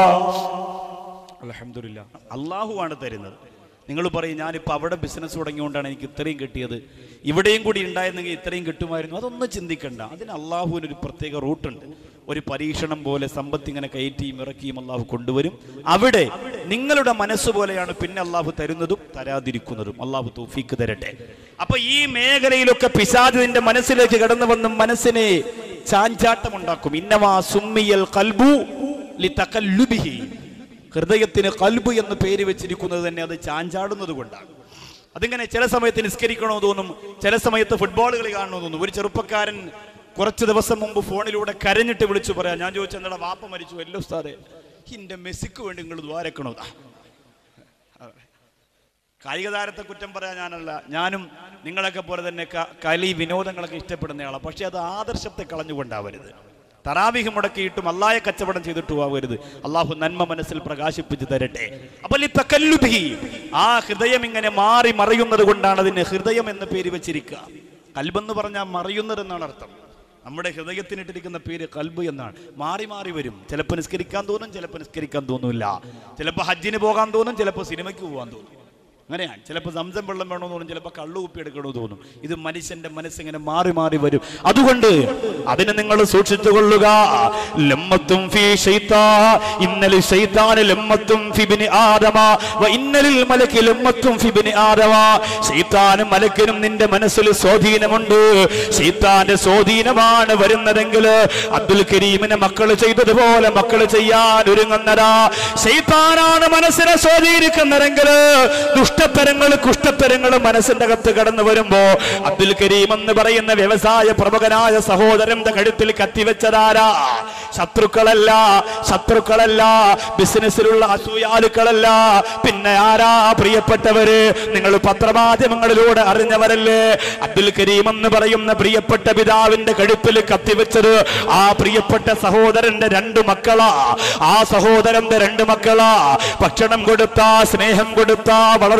അലഹമില്ല അള്ളാഹുവാണ് തരുന്നത് നിങ്ങൾ പറയും ഞാനിപ്പോൾ അവിടെ ബിസിനസ് തുടങ്ങിയോണ്ടാണ് എനിക്ക് ഇത്രയും കിട്ടിയത് ഇവിടെയും കൂടി ഉണ്ടായിരുന്നെങ്കിൽ ഇത്രയും കിട്ടുമായിരുന്നു അതൊന്നും ചിന്തിക്കണ്ട അതിന് അള്ളാഹുവിന് ഒരു പ്രത്യേക റൂട്ടുണ്ട് ഒരു പരീക്ഷണം പോലെ സമ്പത്ത് ഇങ്ങനെ കയറ്റിയും ഇറക്കിയും അള്ളാഹു കൊണ്ടുവരും അവിടെ നിങ്ങളുടെ മനസ്സ് പോലെയാണ് പിന്നെ അള്ളാഹു തരുന്നതും തരാതിരിക്കുന്നതും അള്ളാഹു തൗഫീക്ക് തരട്ടെ അപ്പൊ ഈ മേഖലയിലൊക്കെ പിശാദിന്റെ മനസ്സിലേക്ക് കടന്നു വന്ന് മനസ്സിനെ ചാഞ്ചാട്ടമുണ്ടാക്കും ഇന്നമാ സുമ്മിയൽ കൽബു ലിതകല്ലുബിഹി ഹൃദയത്തിന് കൽബ് എന്ന് പേര് വെച്ചിരിക്കുന്നത് തന്നെ അത് ചാഞ്ചാടുന്നത് കൊണ്ടാണ് അതിങ്ങനെ ചില സമയത്ത് നിസ്കരിക്കണോ തോന്നും ചില സമയത്ത് ഫുട്ബോൾ കളി കാണണോ തോന്നും ഒരു ചെറുപ്പക്കാരൻ കുറച്ച് ദിവസം മുമ്പ് ഫോണിലൂടെ കരഞ്ഞിട്ട് വിളിച്ചു പറയാം ഞാൻ ചോദിച്ചു എന്താ വാപ്പ മരിച്ചു എല്ലോ ഉസ്താദെ എന്റെ മെസ്സിക്ക് വേണ്ടി നിങ്ങൾ ദ്വാരക്കണോ കായിക താരത്തെ കുറ്റം പറയാൻ ഞാനല്ല ഞാനും നിങ്ങളൊക്കെ പോലെ തന്നെ ക- കലി വിനോദങ്ങളൊക്കെ ഇഷ്ടപ്പെടുന്നയാളാണ് പക്ഷെ അത് ആദർശത്തെ കളഞ്ഞുകൊണ്ടാവരുത് തറാവിഹ് മുടക്കിയിട്ടും അള്ളായ കച്ചവടം ചെയ്തിട്ടും ആവരുത് അള്ളാഹു നന്മ മനസ്സിൽ പ്രകാശിപ്പിച്ചു തരട്ടെ അപ്പോൾ ഈ തക്കല്ലുബി ആ ഹൃദയം ഇങ്ങനെ മാറി മറയുന്നത് കൊണ്ടാണ് അതിന് ഹൃദയം എന്ന പേര് വെച്ചിരിക്കുക കൽബെന്ന് പറഞ്ഞാൽ മറയുന്നത് എന്നാണ് അർത്ഥം നമ്മുടെ ഹൃദയത്തിനിട്ടിരിക്കുന്ന പേര് കൽബ് എന്നാണ് മാറി മാറി വരും ചിലപ്പോൾ നിസ്കരിക്കാൻ തോന്നും ചിലപ്പോൾ നിസ്കരിക്കാൻ തോന്നില്ല ചിലപ്പോൾ ഹജ്ജിന് പോകാൻ തോന്നും ചിലപ്പോൾ സിനിമയ്ക്ക് പോകാൻ തോന്നും അങ്ങനെയാണ് ചിലപ്പോൾ സംസം വെള്ളം വേണമെന്ന് തോന്നും ചിലപ്പോൾ കള്ളു കുപ്പി എടുക്കണമെന്ന് തോന്നും ഇത് മനുഷ്യന്റെ മനസ്സിങ്ങനെ മാറി മാറി വരും അതുകൊണ്ട് അതിനെ നിങ്ങൾ സൂക്ഷിച്ചുകൊള്ളുക ലമ്മത്തും ഫീ ശൈത്താ ഇന്നലെ ശൈത്താന് ലമ്മത്തും ഫിബിനി ആദമ വ ഇന്നലിൽ മലക്ക് ലമ്മത്തും ഫിബിനി ആദമ ശൈത്താനും മലക്കിനും നിന്റെ മനസ്സിൽ സ്വാധീനമുണ്ട് ശൈത്താന്റെ സ്വാധീനമാണ് വരുന്നതെങ്കിൽ അബ്ദുൽ കരീമിനെ മക്കൾ ചെയ്തതുപോലെ മക്കൾ ചെയ്യാൻ ഒരുങ്ങുന്നതാ ശൈത്താനാണ് മനസ്സിനെ സ്വാധീനിക്കുന്നതെങ്കിൽ ദുഷ്ടത്തരങ്ങൾ കുഷ്ടത്തരങ്ങൾ മനസ്സിന്റെ അകത്ത് കടന്നു വരുമ്പോ അബ്ദുൽ കരീം എന്ന് പറയുന്ന വ്യവസായ പ്രമുഖനായ സഹോദരന്റെ കഴുത്തിൽ കത്തിവെച്ചതാരാ ശത്രുക്കളല്ല ശത്രുക്കളല്ല ബിസിനസ്സിലുള്ള അസൂയാലുക്കളല്ല പിന്നെ ആരാ പ്രിയപ്പെട്ടവര് നിങ്ങൾ പത്രമാധ്യമങ്ങളിലൂടെ അറിഞ്ഞവരല്ലേ അബ്ദുൽ കരീം എന്ന് പറയുന്ന പ്രിയപ്പെട്ട പിതാവിന്റെ കഴുത്തിൽ കത്തിവെച്ചത് ആ പ്രിയപ്പെട്ട സഹോദരന്റെ രണ്ട് മക്കളാ ആ സഹോദരന്റെ രണ്ട് മക്കളാ ഭക്ഷണം കൊടുത്ത സ്നേഹം കൊടുത്ത വളർ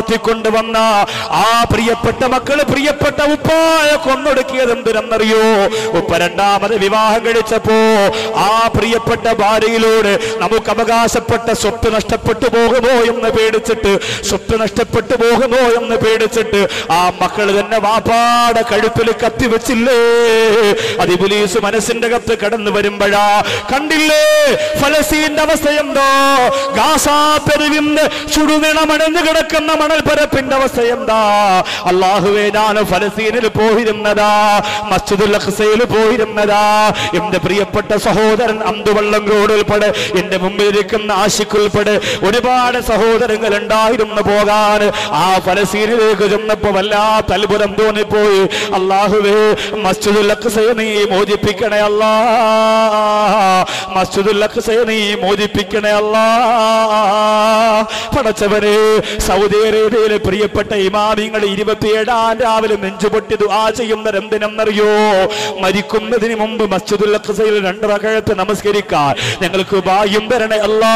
വളർത്തിക്കൊണ്ടുവന്ന ആ പ്രിയപ്പെട്ട മക്കള് പ്രിയപ്പെട്ട ഉപ്പായ കൊന്നൊടുക്കിയത് എന്തിനെന്നറിയോ ഉപ്പ രണ്ടാമത് വിവാഹം കഴിച്ചപ്പോ ആ പ്രിയപ്പെട്ട ഭാര്യയിലൂടെ നമുക്ക് അവകാശപ്പെട്ട സ്വത്ത് നഷ്ടപ്പെട്ടു പോകുമോ എന്ന് പേടിച്ചിട്ട് സ്വത്ത് നഷ്ടപ്പെട്ടു പോകുമോ എന്ന് പേടിച്ചിട്ട് ആ മക്കൾ തന്നെ വാപ്പാടെ കഴുത്തിൽ കത്തി വെച്ചില്ലേ അത് ഇബിലീസ് മനസ്സിന്റെ കത്ത് കടന്നു വരുമ്പോഴാ കണ്ടില്ലേ ഫലസ്തീന്റെ അവസ്ഥ എന്തോ ഗാസാ പെരുവിന്ന് ചുടുനിണമണഞ്ഞു കിടക്കുന്ന മണൽപ്പരപ്പിന്റെ അവസ്ഥ എന്താ അള്ളാഹുവേ ഞാൻ ഫലസ്തീനിൽ പോയിരുന്നതാ മസ്ജിദുൽ അഖ്സയിൽ പോയിരുന്നതാ എന്റെ പ്രിയപ്പെട്ട സഹോദരൻ അന്തുവള്ളം റോഡ് ഉൾപ്പെടെ എന്റെ മുമ്പിൽ ഇരിക്കുന്ന ആശിക്ക് ഉൾപ്പെടെ ഒരുപാട് സഹോദരങ്ങൾ ഉണ്ടായിരുന്നു പോകാൻ ആ ഫലസ്തീനിലേക്ക് ചെന്നപ്പോ വല്ലാത്ത അത്ഭുതം തോന്നിപ്പോയി അള്ളാഹുവേ മസ്ജിദുൽ അഖ്സയെ നീ മോചിപ്പിക്കണേ അല്ലാ മസ്ജിദുൽ അഖ്സയെ നീ മോചിപ്പിക്കണേ അല്ലാ പടച്ചവനെ സൗദി അറേബ്യയിലെ പ്രിയപ്പെട്ട ഇമാമിങ്ങൾ ഇരുപത്തിയേഴാം രാവിലെ നെഞ്ചുപൊട്ടി ദുആ ചെയ്യുന്നത് എന്തിനെന്നറിയോ മരിക്കുന്നതിന് മുമ്പ് മസ്ജിദുൽ അഖ്സയിൽ രണ്ടറകഴത്ത് നമസ്കരിക്കാൻ ഞങ്ങൾക്ക് ഭാഗ്യം തരണേ അല്ലാ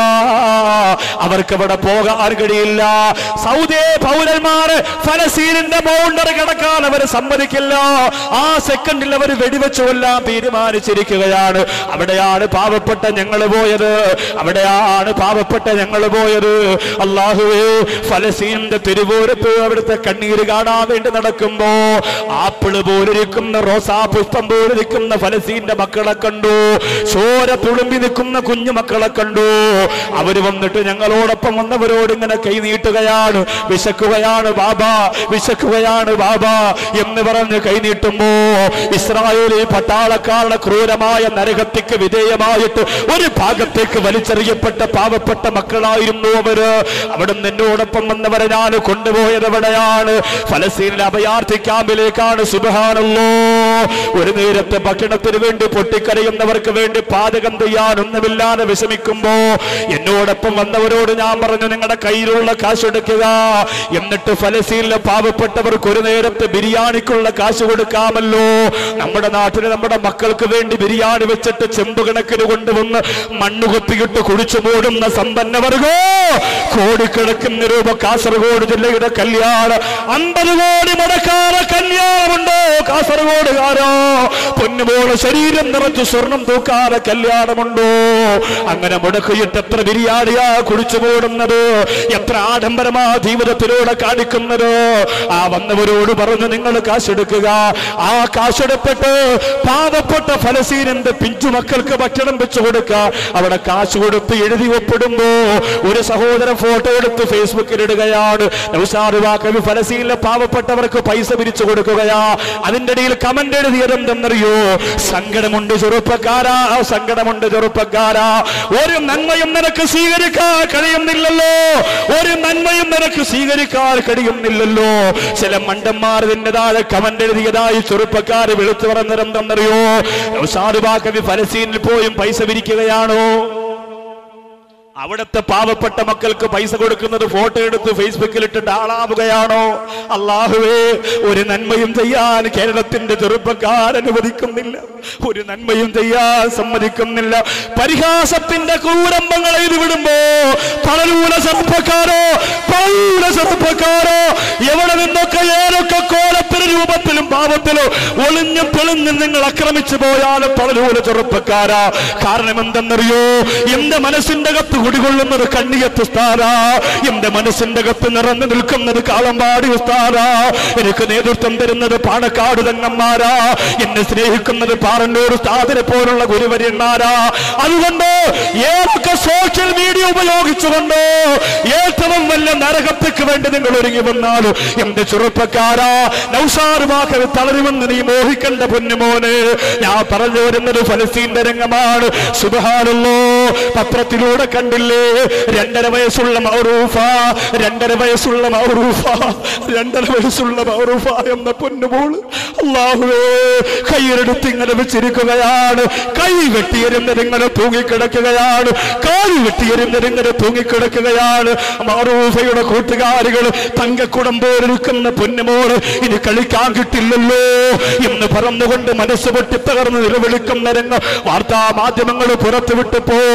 അവർക്ക് അവിടെ പോകാൻ കഴിയില്ല സൗദി പൗരന്മാര് ഫലസ്തീനിന്റെ ബൗണ്ടറി കടക്കാൻ അവർ സമ്മതിക്കില്ല ആ സെക്കൻഡിൽ അവർ വെടിവെച്ചു കൊല്ലാൻ തീരുമാനിച്ചിരിക്കുകയാണ് അവിടെയാണ് പാവപ്പെട്ട ഞങ്ങൾ പോയത് അവിടെയാണ് പാവപ്പെട്ട ഞങ്ങൾ പോയത് അള്ളാഹുവേ ഫലസ്തീനിന്റെ തിരുവോരത്ത് അവിടുത്തെ കണ്ണീര് കാണാൻ വേണ്ടി നടക്കുമ്പോ ആപ്പിള് പോലിരിക്കുന്ന റോസാ പുഷ്പം പോലിരിക്കുന്ന ഫലസ്തീന്റെ മക്കളെ കണ്ടു ചോര തുളുമ്പി നിൽക്കുന്ന കുഞ്ഞു മക്കളെ കണ്ടു അവര് വന്നിട്ട് ഞങ്ങളോടൊപ്പം വന്നവരോട് ഇങ്ങനെ കൈ നീട്ടുകയാണ് വിശക്കുകയാണ് ബാബ വിശക്കുകയാണ് ബാബ എന്ന് പറഞ്ഞ് കൈ നീട്ടുമ്പോ ഇസ്രായേലി പട്ടാളക്കാരുടെ ക്രൂരമായ നരകത്തിക്ക് വിധേയമായിട്ട് ഒരു ഭാഗത്തേക്ക് വലിച്ചെറിയപ്പെട്ട പാവപ്പെട്ട മക്കളായിരുന്നു അവര് അവിടെ എന്നോടൊപ്പം വന്നവരെ ഞാൻ കൊണ്ടുപോയത് എവിടെയാണ് ഫലസ്തീനിലെ അഭയാർത്ഥി ക്യാമ്പിലേക്കാണ് സുബഹാനല്ലോ ഒരു നേരത്തെ ഭക്ഷണത്തിന് വേണ്ടി പൊട്ടിക്കരയുന്നവർക്ക് വേണ്ടി പാചകം ചെയ്യാനൊന്നുമില്ലാതെ വിഷമിക്കുമ്പോ എന്നോടൊപ്പം വന്നവരോട് ഞാൻ പറഞ്ഞു നിങ്ങളുടെ കയ്യിലുള്ള കാശ് എടുക്കുക എന്നിട്ട് ഫലസ്തീനിലെ പാവപ്പെട്ടവർക്ക് ഒരു നേരത്തെ ബിരിയാണിക്കുള്ള കാശ് കൊടുക്കാമല്ലോ നമ്മുടെ നാട്ടിൽ നമ്മുടെ മക്കൾക്ക് വേണ്ടി ബിരിയാണി വെച്ചിട്ട് ചെമ്പ് കണക്കിന് കൊണ്ടുവന്ന് മണ്ണ് കുത്തിയിട്ട് കുടിച്ചു മൂടുന്ന സമ്പന്നവർഗോ കോടിക്കണക്കിന് രൂപ കാസർഗോഡ് ജില്ലയുടെ കല്യാണം അമ്പത് കോടി മുടക്കാറ കല്യാണമുണ്ടോ കാസർഗോഡുകാരോ പൊന്നുപോലെ ശരീരം നിറച്ച് സ്വർണം തൂക്കാതെ കല്യാണമുണ്ടോ അങ്ങനെ മുടക്കിയിട്ട് എത്ര ബിരിയാണിയാ കുടിച്ചു മൂടുന്നത് എത്ര ആഡംബരമാ ജീവിതത്തിലൂടെ കാണിക്കുന്നത് ആ വന്നവരോട് പറഞ്ഞു നിങ്ങൾ കാശെടുക്കുക ആ കാശെടുത്തിട്ട് പാവപ്പെട്ട ഫലസ്തീനിന്റെ പിഞ്ചു മക്കൾക്ക് ഭക്ഷണം വെച്ചു കൊടുക്കുക അവിടെ കാശ് കൊടുത്ത് എഴുതി ഒപ്പിടുമ്പോ ഒരു സഹോദരൻ ഫോട്ടോ എടുത്ത് ഫേസ്ബുക്കിൽ ഇടുകയാണ് നൗഷാദ് വാക്കവി ഫലസ്തീനിലെ പാവപ്പെട്ടവർക്ക് പൈസ പിരിച്ചു കൊടുക്കുകയാ അതിന്റെ ഇടയിൽ കമന്റ് എഴുതിയത് എന്തെന്നറിയോ സങ്കടമുണ്ട് ചെറുപ്പക്കാരാ സങ്കടമുണ്ട് ചെറുപ്പക്കാരാ ഒരു നന്മയും നിനക്ക് സ്വീകരിക്കാൻ കഴിയുന്നില്ലല്ലോ ഒരു നന്മയും നിനക്ക് സ്വീകരിക്കാൻ കഴിയുന്നില്ലല്ലോ ചില മണ്ടന്മാർ ഇതിന്റെ താഴെ കമന്റ് എഴുതിയതായി ചെറുപ്പക്കാർ വിളിച്ചു പറഞ്ഞത് എന്തെന്നറിയോ ഷാറുബാക്കവി ഫലസ്തീനിൽ പോയും പൈസ പിരിക്കുകയാണോ അവിടുത്തെ പാവപ്പെട്ട മക്കൾക്ക് പൈസ കൊടുക്കുന്നത് ഫോട്ടോ എടുത്ത് ഫേസ്ബുക്കിൽ ഇട്ടിട്ട് ആളാവുകയാണോ അള്ളാഹുവേ ഒരു നന്മയും ചെയ്യാൻ കേരളത്തിന്റെ ചെറുപ്പക്കാർ അനുവദിക്കുന്നില്ല ഒരു നന്മയും ചെയ്യാൻ സമ്മതിക്കുന്നില്ല പരിഹാസത്തിന്റെ കൂരമ്പങ്ങൾ എഴുതി വിടുമ്പോ പളരൂല ചെറുപ്പക്കാരോ പളരൂല ചെറുപ്പക്കാരോ എവിടെ നിന്നൊക്കെ ഏതൊക്കെ കോലത്തിന് രൂപത്തിലും പാവത്തിലും ഒളിഞ്ഞും തെളിഞ്ഞും നിങ്ങൾ ആക്രമിച്ചു പോയാലും പളരൂല ചെറുപ്പക്കാരാ കാരണം എന്തെന്നറിയോ എന്റെ മനസ്സിന്റെ കത്ത് കുടികൊള്ളുന്നത് കണ്ണിയത്ത് സ്ഥാനാ എന്റെ മനസ്സിന്റെ കത്ത് നിറഞ്ഞു നിൽക്കുന്നത് കാളമ്പാടി ഉസ്താദാ എനിക്ക് നേതൃത്വം തരുന്നത് പാണക്കാട് തങ്ങന്മാരാ എന്നെ സ്നേഹിക്കുന്നത് പാറന്നൂർ ഉസ്താദിനെ പോലുള്ള ഗുരുവര്യന്മാരാ അതുകൊണ്ട് ഏതൊക്കെ സോഷ്യൽ മീഡിയ ഉപയോഗിച്ചുകൊണ്ട് ഏറ്റവും വലിയ നരകത്തേക്ക് വേണ്ടി നിങ്ങൾ ഒരുങ്ങി വന്നാലും എന്റെ ചെറുപ്പക്കാരാ നൗസാറുമാക്കൾ തളരുമെന്ന് നീ മോഹിക്കണ്ട പൊന്നുമോന് ഞാൻ പറഞ്ഞു വരുന്നത് ഫലസ്തീന്റെ രംഗമാണ് സുബഹാനല്ലോ പത്രത്തിലൂടെ കണ്ടില്ലേ രണ്ടര വയസ്സുള്ള മൗറൂഫ രണ്ടര വയസ്സുള്ള മൗറൂഫ രണ്ടര വയസ്സുള്ള മൗറൂഫ എന്ന പൊന്നുമോള് അള്ളാഹുവേ കയ്യിലെടുത്ത് ഇങ്ങനെ വെച്ചിരിക്കുകയാണ് കൈ വെട്ടിയെരുന്നതിങ്ങനെ തൂങ്ങിക്കിടക്കുകയാണ് കാല് വെട്ടിയെരുന്നതിങ്ങനെ തൂങ്ങിക്കിടക്കുകയാണ് മൗറൂഫയുടെ കൂട്ടുകാരികൾ തങ്കക്കുടം പോലിരിക്കുന്ന പൊന്നുമോള് ഇനി കളിക്കാൻ കിട്ടില്ലല്ലോ എന്ന് പറഞ്ഞുകൊണ്ട് മനസ്സ് പൊട്ടി തകർന്ന് നിലവിളിക്കുന്ന രംഗം വാർത്താ മാധ്യമങ്ങൾ പുറത്തുവിട്ടപ്പോ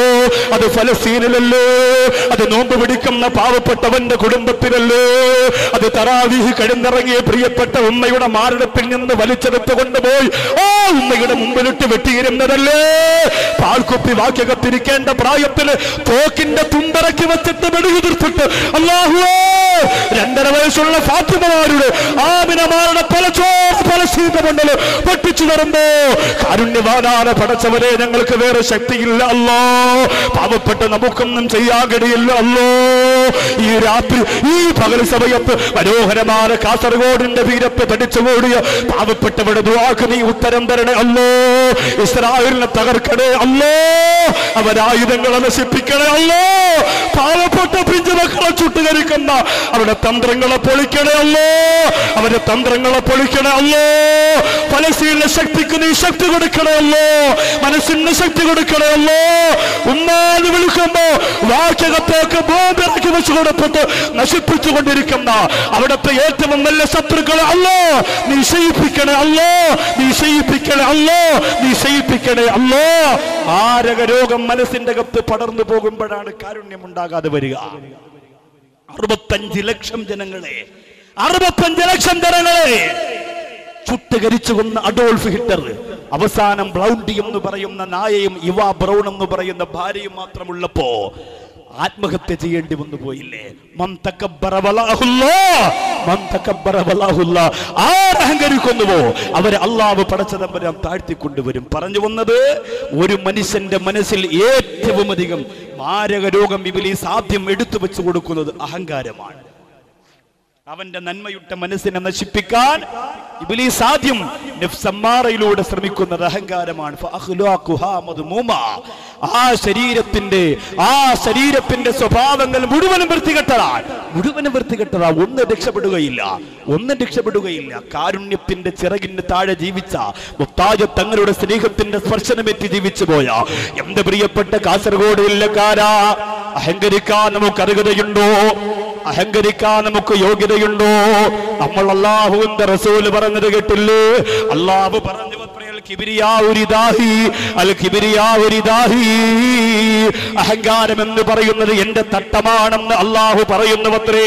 അത് ഫലസ്തീനിലല്ലോ അത് നോമ്പ് പിടിക്കുന്ന പാവപ്പെട്ടവന്റെ കുടുംബത്തിലല്ലോ അത് തറാവീഹ് കഴിഞ്ഞിറങ്ങിയ പ്രിയപ്പെട്ട ഉമ്മയുടെ മാരടത്തിൽ നിന്ന് വലിച്ചെടുത്ത് കൊണ്ടുപോയി ഓ ഉമ്മയുടെ മുമ്പിലിട്ട് വെട്ടിയിരുന്നതല്ലേ പാൽക്കുപ്പി വാക്യകത്തിരിക്കേണ്ട പ്രായത്തില് തോക്കിന്റെ തുമ്പറക്കി വെച്ചിട്ട് വെടിയുതിർത്തിട്ട് അള്ളാഹുവേ രണ്ടര വയസ്സുള്ള ഫാത്തിമമാരുടെ ആമിനമാരുടെ പലചോർ പലശീതമണ്ഡല് പൊട്ടിച്ചു തരുമ്പോ കാരുണ്യവാനാന പടച്ചവരെ ഞങ്ങൾക്ക് വേറെ ശക്തിയില്ല അല്ലോ പാവപ്പെട്ട നമുക്കൊന്നും ചെയ്യാൻ കഴിയില്ല അല്ലോ ഈ രാത്രി ഈ പകൽ സമയത്ത് മനോഹരമായ കാസർഗോഡിന്റെ വീരപ്പ് തടിച്ചുകൂടിയ പാവപ്പെട്ടവരുടെ ദുവാക്ക് നീ ഉത്തരം തരണേ അല്ലോ ഇസ്രായേലിനെ തകർക്കണേ അല്ലോ അവരായുധങ്ങളെ നശിപ്പിക്കണേ അല്ലോ പാവപ്പെട്ട പിഞ്ചുമക്കളെ ചുട്ടുകരിക്കുന്ന അവരുടെ തന്ത്രങ്ങളെ പൊളിക്കണേ അല്ലോ അവരുടെ തന്ത്രങ്ങളെ പൊളിക്കണേ അല്ലോ പലസ്തീനിലെ ശക്തിക്ക് നീ ശക്തി കൊടുക്കണേ അല്ലോ മനസ്സിന് ശക്തി കൊടുക്കണേ അല്ലോ ഉമ്മാന്ന് വിളിക്കുമ്പോ വാക്യകത്തേക്ക് ബോംബിറക്കി വെച്ചു കൊടുത്തിട്ട് നശിപ്പിച്ചു കൊണ്ടിരിക്കുന്ന അവിടുത്തെ ഏറ്റവും നല്ല ശത്രുക്കളെ അല്ലോ നീ ശയിപ്പിക്കണേ അല്ലോ നീ ശയിപ്പിക്കണേ അല്ലോ നീ ശയിപ്പിക്കണേ അല്ലോ മാരക രോഗം മനസ്സിന്റെ കത്ത് പടർന്നു പോകുമ്പോഴാണ് കാരുണ്യം ഉണ്ടാകാതെ വരിക അറുപത്തഞ്ച് ലക്ഷം ജനങ്ങളെ അറുപത്തഞ്ച് ലക്ഷം ജനങ്ങളെ ചുട്ടുകരിച്ചു കൊന്ന അഡോൾഫ് ഹിറ്റർ അവസാനം ബ്ലൗണ്ടി എന്ന് പറയുന്ന നായയും ഇവ ബ്രൗൺ എന്ന് പറയുന്ന ഭാര്യയും മാത്രമുള്ളപ്പോ ആത്മഹത്യ ചെയ്യേണ്ടി വന്നു പോയില്ലേ മൻ തക്കബ്ബറ വലാഹുല്ലാ, മൻ തക്കബ്ബറ വലാഹുല്ലാ. ആരഹങ്കരിക്കുന്നുവോ അവരെ അള്ളാഹ് പടച്ചതമ്പരം താഴ്ത്തിക്കൊണ്ടുവരും പറഞ്ഞു വന്നത് ഒരു മനുഷ്യന്റെ മനസ്സിൽ ഏറ്റവും അധികം മാരക രോഗം ഇവലി സാധ്യം എടുത്തു വെച്ചു കൊടുക്കുന്നത് അഹങ്കാരമാണ് അവന്റെ നന്മയുട്ട മനസ്സിനെ നശിപ്പിക്കാൻ ഇബിലി സാധ്യം നഫ്സമ്മാറയിലൂടെ ശ്രമിക്കുന്നത് അഹങ്കാരമാണ് ഫഅഖ്ലാഖുഹാ മദ്മൂമ. ആ ശരീരത്തിന്റെ ആ ശരീരത്തിന്റെ സ്വഭാവങ്ങൾ മുഴുവനും വൃത്തികെട്ടതാണ് മുഴുവനും വൃത്തികെട്ടതാ ഒന്ന് രക്ഷപ്പെടുകയില്ല ഒന്നും രക്ഷപ്പെടുകയില്ല കാരുണ്യത്തിന്റെ ചിറകിന് താഴെ ജീവിച്ച മുത്താജ തങ്ങളുടെ സ്നേഹത്തിന്റെ സ്പർശനമേറ്റ് ജീവിച്ചു പോയ എന്റെ പ്രിയപ്പെട്ട കാസർഗോഡ് ഇല്ലക്കാരാ അഹങ്കരിക്കാൻ നമുക്ക് അർഹതയുണ്ടോ അഹങ്കരിക്കാൻ നമുക്ക് യോഗ്യതയുണ്ടോ നമ്മൾ അള്ളാഹുവിന്റെ റസൂല് പറഞ്ഞത് കേട്ടില്ലേ അള്ളാഹു പറഞ്ഞു അത്രേ, അൽ കിബിരിയാ ഉരിദാഹി, അൽ കിബിരിയാ ഉരിദാഹി. അഹങ്കാരം എന്ന് പറയുന്നത് എന്റെ തട്ടമാണെന്ന് അള്ളാഹു പറയുന്നുവത്രേ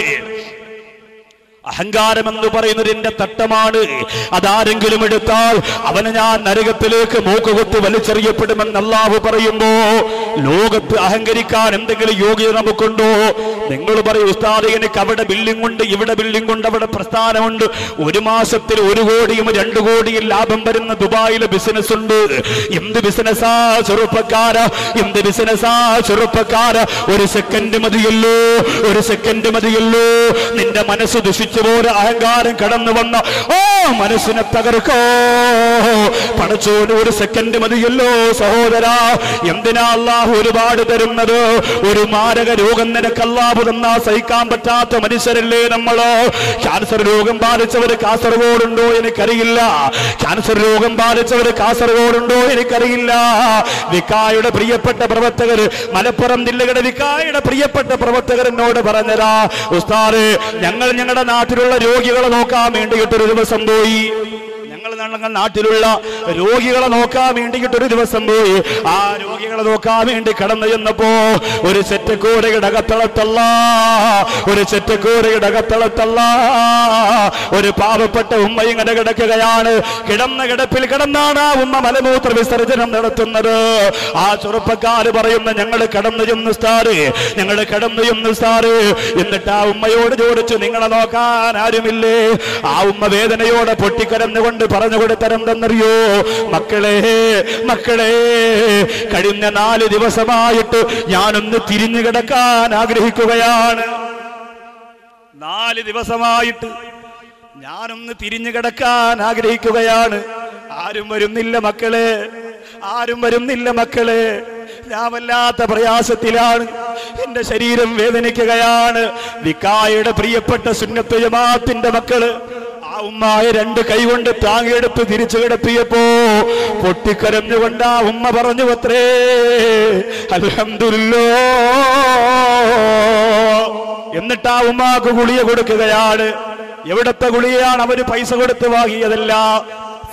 അഹങ്കാരം എന്ന് പറയുന്നത് എന്റെ തട്ടമാണ് അതാരെങ്കിലും എടുത്താൽ അവനെ ഞാൻ നരകത്തിലേക്ക് മൂക്കുകുത്തി വലിച്ചെറിയപ്പെടുമെന്ന് അള്ളാഹു പറയുമ്പോ ലോകത്ത് അഹങ്കരിക്കാൻ എന്തെങ്കിലും യോഗ്യത നമുക്കുണ്ടോ നിങ്ങൾ പറയും ഉസ്താദ് എനിക്ക് അവിടെ ബിൽഡിംഗ് ഉണ്ട് ഇവിടെ ബിൽഡിംഗ് ഉണ്ട് അവിടെ പ്രസ്ഥാനമുണ്ട് ഒരു മാസത്തിൽ ഒരു കോടിയും രണ്ടു കോടിയും ലാഭം വരുന്ന ദുബായിലെ ബിസിനസ് ഉണ്ട് എന്ത് ബിസിനസ്സാ ചെറുപ്പക്കാര എന്ത് ബിസിനസ്സാ ചെറുപ്പക്കാര ഒരു സെക്കൻഡ് മതിയല്ലോ ഒരു സെക്കൻഡ് മതിയല്ലോ നിന്റെ മനസ്സ് ദുഷിച്ചു പോലെ അഹങ്കാരം കടന്നു വന്ന ഓ മനസ്സിനെ തകർക്കോ പടച്ചോന് ഒരു സെക്കൻഡ് മതിയല്ലോ സഹോദര എന്തിനാ അള്ളാഹു ഒരുപാട് തരുന്നത് ഒരു മാരക രോഗം നിനക്ക് അള്ളാഹു തന്നാ സഹിക്കാൻ പറ്റാത്ത മനുഷ്യരല്ലേ നമ്മള് ക്യാൻസർ രോഗം ബാധിച്ചവര് കാസർഗോഡുണ്ടോ എനിക്കറിയില്ല ക്യാൻസർ രോഗം ബാധിച്ചവര് കാസർഗോഡുണ്ടോ എനിക്കറിയില്ല വിക്കായുടെ പ്രിയപ്പെട്ട പ്രവർത്തകർ മലപ്പുറം ജില്ലയുടെ വിക്കായുടെ പ്രിയപ്പെട്ട പ്രവർത്തകർ എന്നോട് പറഞ്ഞതാ ഉസ്താദ് ഞങ്ങൾ ഞങ്ങളുടെ നാട്ടിലുള്ള രോഗികളെ നോക്കാൻ വേണ്ടിയിട്ടൊരു ദിവസം പോയി ഞങ്ങൾ ഞങ്ങളുടെ നാട്ടിലുള്ള രോഗികളെ നോക്കാൻ വേണ്ടിയിട്ട് ഒരു ദിവസം പോയി ആ രോഗികളെ നോക്കാൻ വേണ്ടി കടന്നു ചെന്നപ്പോ ഒരു ചെറ്റക്കൂരയുടെ അകത്തളത്തല്ല ഒരു ചെറ്റക്കൂരയുടെ അകത്തളത്തല്ല ഒരു പാവപ്പെട്ട ഉമ്മ ഇങ്ങനെ കിടക്കുകയാണ് കിടന്ന കിടപ്പിൽ കിടന്നാണ് ആ ഉമ്മ മലമൂത്ര വിസർജനം നടത്തുന്നത് ആ ചെറുപ്പക്കാര് പറയുന്ന ഞങ്ങൾ കടന്നു ചെന്നു സാറ് ഞങ്ങൾ കടന്നു ചെന്നു സാറ് എന്നിട്ട് ആ ഉമ്മയോട് ചോദിച്ചു നിങ്ങളെ നോക്കാൻ ആരുമില്ലേ ആ ഉമ്മ വേദനയോടെ പൊട്ടിക്കരന്നുകൊണ്ട് പറഞ്ഞു കൊടുത്തരെന്തെന്നറിയോ മക്കളെ മക്കളെ കഴിഞ്ഞ നാല് ദിവസമായിട്ട് ഞാനൊന്ന് തിരിഞ്ഞു കിടക്കാൻ ആഗ്രഹിക്കുകയാണ് നാല് ദിവസമായിട്ട് ഞാനൊന്ന് തിരിഞ്ഞു കിടക്കാൻ ആഗ്രഹിക്കുകയാണ് ആരും വരുന്നില്ല മക്കളെ ആരും വരുന്നില്ല മക്കളെ ഞാൻ വല്ലാത്ത പ്രയാസത്തിലാണ് എന്റെ ശരീരം വേദനിക്കുകയാണ് വിക്കായുടെ പ്രിയപ്പെട്ട സുന്നത്ത് ജമാഅത്തിന്റെ മക്കള് ആ ഉമ്മായ രണ്ട് കൈകൊണ്ട് താങ്ങിയെടുത്ത് തിരിച്ചു കിടത്തിയപ്പോ പൊട്ടിക്കരഞ്ഞുകൊണ്ട് ആ ഉമ്മ പറഞ്ഞു അത്രേ അൽഹംദുലില്ലോ എന്നിട്ട് ആ ഉമ്മാക്ക് ഗുളിക കൊടുക്കുകയാണ് എവിടത്തെ ഗുളികയാണ് അവര് പൈസ കൊടുത്ത് വാങ്ങിയതല്ല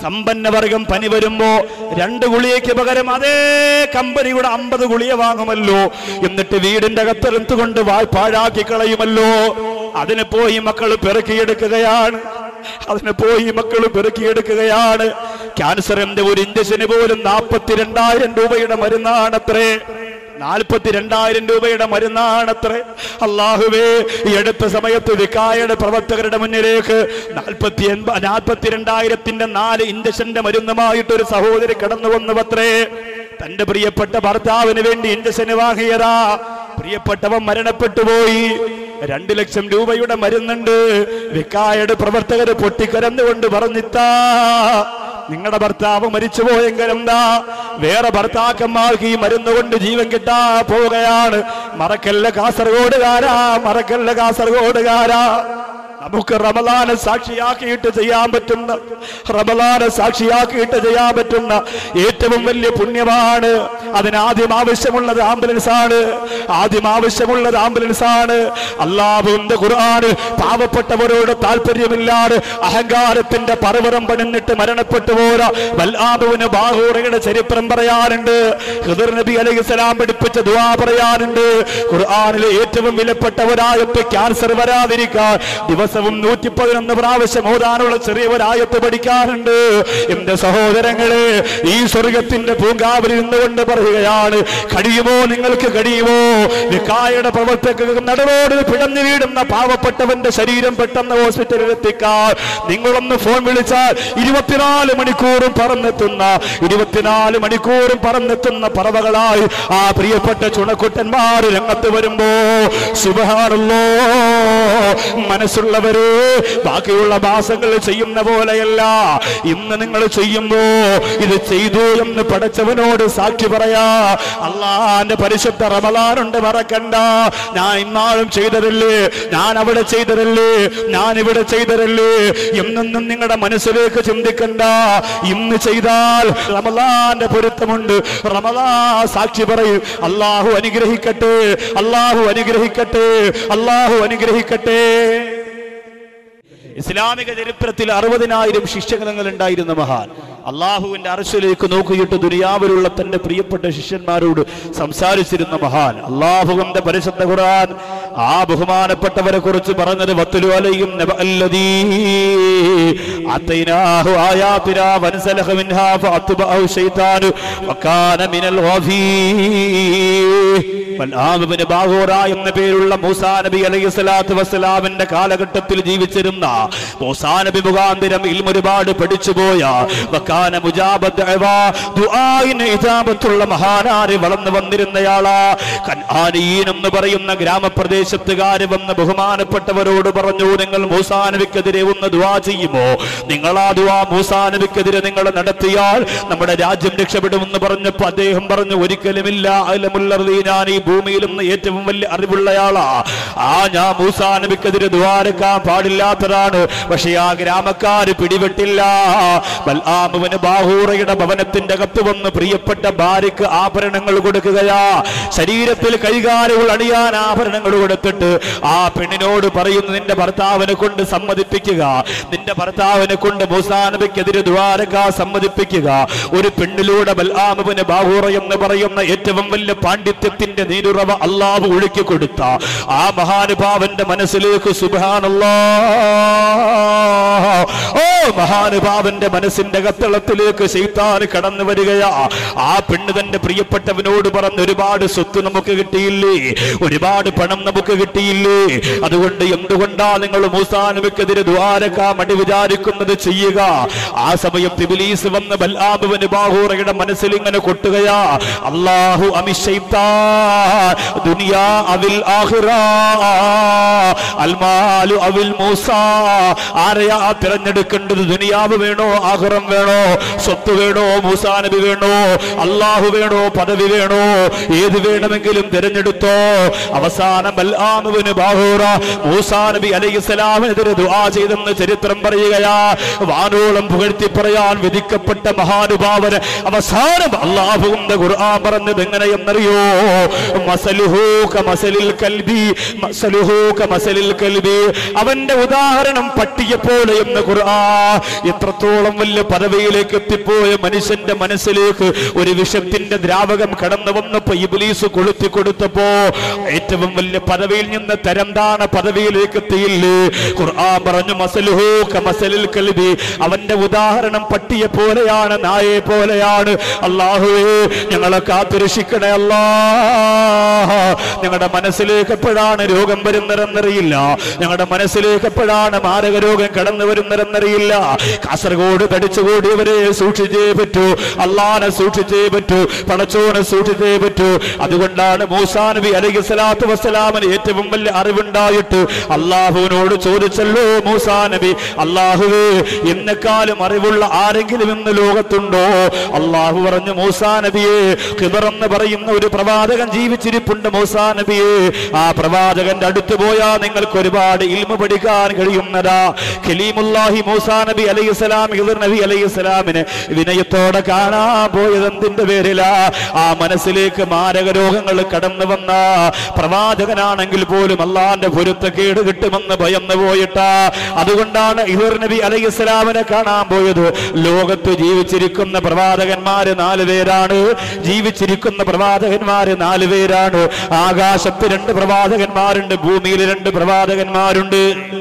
സമ്പന്നവർഗം പനി വരുമ്പോ രണ്ട് ഗുളിയയ്ക്ക് പകരം അതേ കമ്പനിയുടെ അമ്പത് ഗുളിയ വാങ്ങുമല്ലോ എന്നിട്ട് വീടിന്റെ അകത്തെടുത്തുകൊണ്ട് വായ് പാഴാക്കി കളയുമല്ലോ അതിനെ പോയി മക്കൾ പെറുക്കിയെടുക്കുകയാണ് അതിനെ പോയി മക്കൾ പെറുക്കിയെടുക്കുകയാണ് ക്യാൻസറിന്റെ ഒരു ഇഞ്ചക്ഷന് പോലും നാൽപ്പത്തിരണ്ടായിരം രൂപയുടെ മരുന്നാണത്രേ നാൽപ്പത്തിരണ്ടായിരം രൂപയുടെ മരുന്നാണത്രേ അള്ളാഹുവേ ഈ അടുത്ത സമയത്ത് വിക്കായുടെ പ്രവർത്തകരുടെ മുന്നിലേക്ക് നാൽപ്പത്തി എൺപ നാൽപ്പത്തിരണ്ടായിരത്തിന്റെ നാല് ഇഞ്ചക്ഷന്റെ മരുന്നുമായിട്ട് ഒരു സഹോദരി കടന്നു വന്നുവത്രേ തന്റെ പ്രിയപ്പെട്ട ഭർത്താവിന് വേണ്ടി ഇഞ്ചക്ഷന് വാങ്ങിയതാ പ്രിയപ്പെട്ടവൻ മരണപ്പെട്ടു പോയി രണ്ടു ലക്ഷം രൂപയുടെ മരുന്നുണ്ട് വിക്കായുടെ പ്രവർത്തകര് പൊട്ടിക്കരന്നുകൊണ്ട് പറഞ്ഞിത്താ നിങ്ങളുടെ ഭർത്താവ് മരിച്ചുപോയെങ്കിൽ എന്താ വേറെ ഭർത്താക്കന്മാർക്ക് ഈ മരുന്ന് കൊണ്ട് ജീവൻ കിട്ടാ പോവുകയാണ് മറക്കല്ല കാസർഗോഡുകാരാ മറക്കല്ല കാസർഗോഡുകാരാ നമുക്ക് റമലാനെ സാക്ഷിയാക്കിയിട്ട് ചെയ്യാൻ പറ്റുന്ന റമലാനെ സാക്ഷിയാക്കിയിട്ട് ചെയ്യാൻ പറ്റുന്ന ഏറ്റവും വലിയ പുണ്യമാണ് അതിന് ആദ്യം ആവശ്യമുള്ളത് ആംബുലൻസ് ആണ് ആദ്യം ആവശ്യമുള്ളത് ആംബുലൻസ് ആണ് അള്ളാഹുവിന്റെ ഖുർആന് പാവപ്പെട്ടവരോട് താല്പര്യമില്ലാതെ അഹങ്കാരത്തിന്റെ പർവ്വതം പണിന്നിട്ട് മരണപ്പെട്ടു പോരാ വല്ലാബുവിന് ബാഹൂറയുടെ ചരിത്രം പറയാനുണ്ട് ഖിദർ നബി അലൈഹി സ്വലാം പഠിപ്പിച്ച ദുആ പറയാനുണ്ട് ഖുർആനിലെ ഏറ്റവും വിലപ്പെട്ടവരായത്ത് ക്യാൻസർ വരാതിരിക്കാൻ ദിവസവും നൂറ്റി പതിനൊന്ന് പ്രാവശ്യം ഓതാനുള്ള ചെറിയ ഒരായത്ത് പഠിക്കാറുണ്ട് എന്റെ സഹോദരങ്ങളെ ഈ സ്വർഗത്തിന്റെ പൂങ്കാവിൽ നിന്നുകൊണ്ട് പറയുകയാണ് കഴിയുമോ നിങ്ങൾക്ക് കഴിയുമോ നിക്കായുടെ പ്രവർത്തക നടുവോട് പിടഞ്ഞു വീടുന്ന പാവപ്പെട്ടവന്റെ ശരീരം പെട്ടെന്ന് ഹോസ്പിറ്റലിൽ എത്തിക്കാൻ നിങ്ങളൊന്ന് ഫോൺ വിളിച്ചാൽ ഇരുപത്തിനാല് മണിക്കൂറും പറന്നെത്തുന്ന ഇരുപത്തിനാല് മണിക്കൂറും പറന്നെത്തുന്ന പറവകളായി ആ പ്രിയപ്പെട്ട ചുണക്കുട്ടന്മാർ രംഗത്ത് വരുമ്പോ സുബഹാണല്ലോ മനസ്സുള്ളവര് ബാക്കിയുള്ള മാസങ്ങൾ ചെയ്യുന്ന പോലെയല്ല ഇന്ന് നിങ്ങൾ ചെയ്യുമ്പോ ഇത് ചെയ്തു എന്ന് പടച്ചവനോട് സാക്ഷി പറയാ അള്ളാന്റെ പരിശുദ്ധ റമലാനുണ്ട് മറക്കണ്ട ഞാൻ ഇന്നാളും ചെയ്തതല്ലേ ഞാൻ അവിടെ ചെയ്തതല്ലേ ഞാൻ ഇവിടെ ചെയ്തതല്ലേ എന്നൊന്നും നിങ്ങളുടെ മനസ്സിലേക്ക് ചിന്തിക്കണ്ട ഇന്ന് ചെയ്താൽ റമലാന്റെ പൊരുത്തമുണ്ട് റമലാ സാക്ഷി പറയും അള്ളാഹു അനുഗ്രഹിക്കട്ടെ അള്ളാഹു അനുഗ്രഹിക്കട്ടെ അള്ളാഹു അനുഗ്രഹിക്കട്ടെ ഇസ്ലാമിക ചരിത്രത്തിൽ അറുപതിനായിരം ശിഷ്യഗണങ്ങൾ ഉണ്ടായിരുന്ന മഹാൻ അള്ളാഹുവിന്റെ അറസിലേക്ക് നോക്കിയിട്ട് ദുനിയാവിലുള്ള തന്റെ പ്രിയപ്പെട്ട ശിഷ്യന്മാരോട് സംസാരിച്ചിരുന്ന മഹാൻ അള്ളാഹുവിന്റെ പരിശുദ്ധ ഖുർആൻ ആ ബഹുമാനപ്പെട്ടവരെ കുറിച്ച് പറഞ്ഞത് വത്തുലു അലയും നബഅല്ലദീ അത്തൈനാഹു ആയാതിനാ വൻസലഖ മിൻഹാ ഫഅത്ബഅഹു ശൈത്താനു വകാന മിനൽ ഗാഫീൻ ബൽആമിബ്നു ബാഹൂറ എന്ന പേരുള്ള മൂസാ നബി അലൈഹി സ്വലാത്തു വസ്സലാമിന്റെ കാലഘട്ടത്തിൽ ജീവിച്ചിരുന്ന മൂസാ നബി മുഖാന്തരം ഇൽമ ഒരുപാട് പഠിച്ചുപോയ വക്കാന മുജാബത്ത് ദഅവാ, ദുആഇന് ഇജാബത്തുള്ള മഹാനാര് വളർന്നു വന്നിരുന്നയാളാ കൻആനീൻ എന്ന് പറയുന്ന ഗ്രാമപ്രദേശത്തുകാര് വന്ന് ബഹുമാനപ്പെട്ടവരോട് പറഞ്ഞു നിങ്ങൾ മൂസാ നബിക്കെതിരെ ഒന്ന് ദുആ ചെയ്യുമോ നിങ്ങൾ ആ ദുആ മൂസാ നബിക്കെതിരെ നിങ്ങൾ നടത്തിയാൽ നമ്മുടെ രാജ്യം രക്ഷപ്പെടുമെന്ന് പറഞ്ഞപ്പോ അദ്ദേഹം പറഞ്ഞു ഒരിക്കലുമില്ല അലമുല്ലർദീ ഞാൻ ഈ ഭൂമിയിൽ നിന്ന് ഏറ്റവും വലിയ അറിവുള്ളയാളാ ആ ഞാൻ മൂസാ നബിക്കെതിരെ ദ്വാരക്കാൻ പാടില്ലാത്തതാണ് പക്ഷെ ആ ഗ്രാമക്കാര് പിടിപെട്ടില്ല ബൽആമുവിന് ബാഹൂറയുടെ ഭവനത്തിന്റെ അകത്ത് വന്ന് പ്രിയപ്പെട്ട ഭാര്യക്ക് ആഭരണങ്ങൾ കൊടുക്കുകയാ ശരീരത്തിൽ കൈകാലുകൾ അണിയാൻ ആഭരണങ്ങൾ കൊടുത്തിട്ട് ആ പെണ്ണിനോട് പറയുന്നു നിന്റെ ഭർത്താവിനെ കൊണ്ട് സമ്മതിപ്പിക്കുക നിന്റെ ഭർത്താവിനെ കൊണ്ട് മൂസാ നബിക്കെതിരെ ദ്വാരക സമ്മതിപ്പിക്കുക ഒരു പെണ്ണിലൂടെ ബൽആമുവിന് ബാഹൂറ എന്ന് പറയുന്ന ഏറ്റവും വലിയ പാണ്ഡിത്യത്തിന്റെ നീരുറവ അള്ളാഹു ഒഴുക്കി കൊടുത്ത ആ മഹാനുഭാവന്റെ മനസ്സിലേക്ക് സുബാനല്ലാ ഓ മഹാനുഭാവന്റെ മനസ്സിന്റെ കത്തളത്തിലേക്ക് ശൈത്താൻ കടന്നു വരികയാ ആ പെണ്ണ് തന്റെ പ്രിയപ്പെട്ടവനോട് പറഞ്ഞ് ഒരുപാട് സ്വത്ത് നമുക്ക് കിട്ടിയില്ലേ ഒരുപാട് പണം നമുക്ക് കിട്ടിയില്ലേ അതുകൊണ്ട് എന്തുകൊണ്ടാ നിങ്ങൾ മൂസാനുവെക്കെതിരെ ദ്വാരക മടി വിചാരിക്കുന്നത് ചെയ്യുക ആ സമയത്ത് ഇബ്ലീസ് വന്ന് ബൽആബുവിന് ബാഹൂറയുടെ മനസ്സിൽ ഇങ്ങനെ കൊട്ടുകയാ അള്ളാഹു അമിഷൈത്താ ദുനിയാ അവിൽ ആഖിറ അൽമാലു അവിൽ മൂസ ആരെയാ തിരഞ്ഞെടുക്കേണ്ടത് ദുനിയാവ് വേണോ ആഹ്റം വേണോ സ്വത്ത് വേണോ മൂസാ നബി വേണോ അള്ളാഹു വേണോ പദവി വേണോ ഏത് വേണമെങ്കിലും തിരഞ്ഞെടുത്തോ അവസാനം ബൽആമുവിന് ബാഹൂറ മൂസാ നബി അലൈഹി സ്വലാമിനെതിരെ ദുആ ചെയ്തെന്ന് ചരിത്രം പറയുകയാ വാനോളം പുകഴ്ത്തി പറയാൻ വിധിക്കപ്പെട്ട മഹാനുഭാവന് അവസാനം അള്ളാഹുവിന്റെ ഖുർആൻ പറഞ്ഞത് എങ്ങനെയെന്നറിയോ മസലുഹു കമസലിൽ കൽബി മസലുഹു കമസലിൽ കൽബി അവന്റെ ഉദാഹരണം പട്ടിയെ പോലെ എന്ന് ഖുർആ എത്രത്തോളം വലിയ പദവിയിലേക്ക് എത്തിപ്പോയ മനുഷ്യന്റെ മനസ്സിലേക്ക് ഒരു വിഷത്തിന്റെ ദ്രാവകം കടന്നു വന്നപ്പോ ഇബിലീസ് കൊളുത്തി കൊടുത്തപ്പോ ഏറ്റവും വലിയ പദവിയിൽ നിന്ന് തരം താണ പദവിയിലേക്ക് എത്തിയില്ലേ ഖുർആൻ പറഞ്ഞു മസലുഹു കമസലിൽ കൽബി അവന്റെ ഉദാഹരണം പട്ടിയെ പോലെയാണ് നായെ പോലെയാണ് അള്ളാഹുവേ ഞങ്ങളെ കാത്തുരക്ഷിക്കണേ അല്ലാ ഞങ്ങളുടെ മനസ്സിലേക്ക് എപ്പോഴാണ് രോഗം വരുന്നതെന്നറിയില്ല ഞങ്ങളുടെ മനസ്സിലേക്ക് എപ്പോഴാണ് മാരക രോഗം കടന്നു വരുന്നതെന്നറിയില്ല കാസർഗോഡ് തടിച്ചുകൂടിയവരെ സൂക്ഷിച്ചേ പറ്റൂ അള്ളാനെ സൂക്ഷിച്ചേ പറ്റൂ പടച്ചോനെ സൂക്ഷിച്ചേ പറ്റൂ അതുകൊണ്ടാണ് മൂസാ നബി അലൈഹി സ്വലാത്തു വസ്സലാമിന് ഏറ്റവും വലിയ അറിവുണ്ടായിട്ട് അള്ളാഹുവിനോട് ചോദിച്ചല്ലോ മൂസാ നബി അള്ളാഹുവേ എന്നെക്കാളും അറിവുള്ള ആരെങ്കിലും ഇന്ന് ലോകത്തുണ്ടോ അള്ളാഹു പറഞ്ഞു മൂസാ നബിയെ ഖിബർ എന്ന് പറയുന്ന ഒരു പ്രവാചകൻ ജീവിച്ചിരിപ്പുണ്ട് മൂസാ നബിയെ ആ പ്രവാചകന്റെ അടുത്ത് പോയാൽ നിങ്ങൾക്ക് ഒരുപാട് ഇൽമ പഠിക്കാൻ കഴിയുന്നതാ ഖലീമുല്ലാഹി മൂസാ നബി അലൈഹി സ്വലാം ഹിദർ നബി അലൈഹി സ്വലാമിനെ വിനയത്തോടെ കാണാൻ പോയത് എന്തിന്റെ പേരിലാ ആ മനസ്സിലേക്ക് മാരക രോഗങ്ങൾ കടന്നു വന്ന പ്രവാചകനാണെങ്കിൽ പോലും അള്ളാന്റെ പൊരുത്തക്കേട് കിട്ടുമെന്ന് ഭയന്നു പോയിട്ടാ അതുകൊണ്ടാണ് ഹിദർ നബി അലൈഹി സ്വലാമിനെ കാണാൻ പോയത് ലോകത്ത് ജീവിച്ചിരിക്കുന്ന പ്രവാചകന്മാര് നാല് പേരാണ് ജീവിച്ചിരിക്കുന്ന പ്രവാചകന്മാര് നാല് പേരാണ് ആകാശത്ത് രണ്ട് പ്രവാചകന്മാരുണ്ട് ഭൂമിയിൽ രണ്ട് പ്രവാചകന്മാരുണ്ട്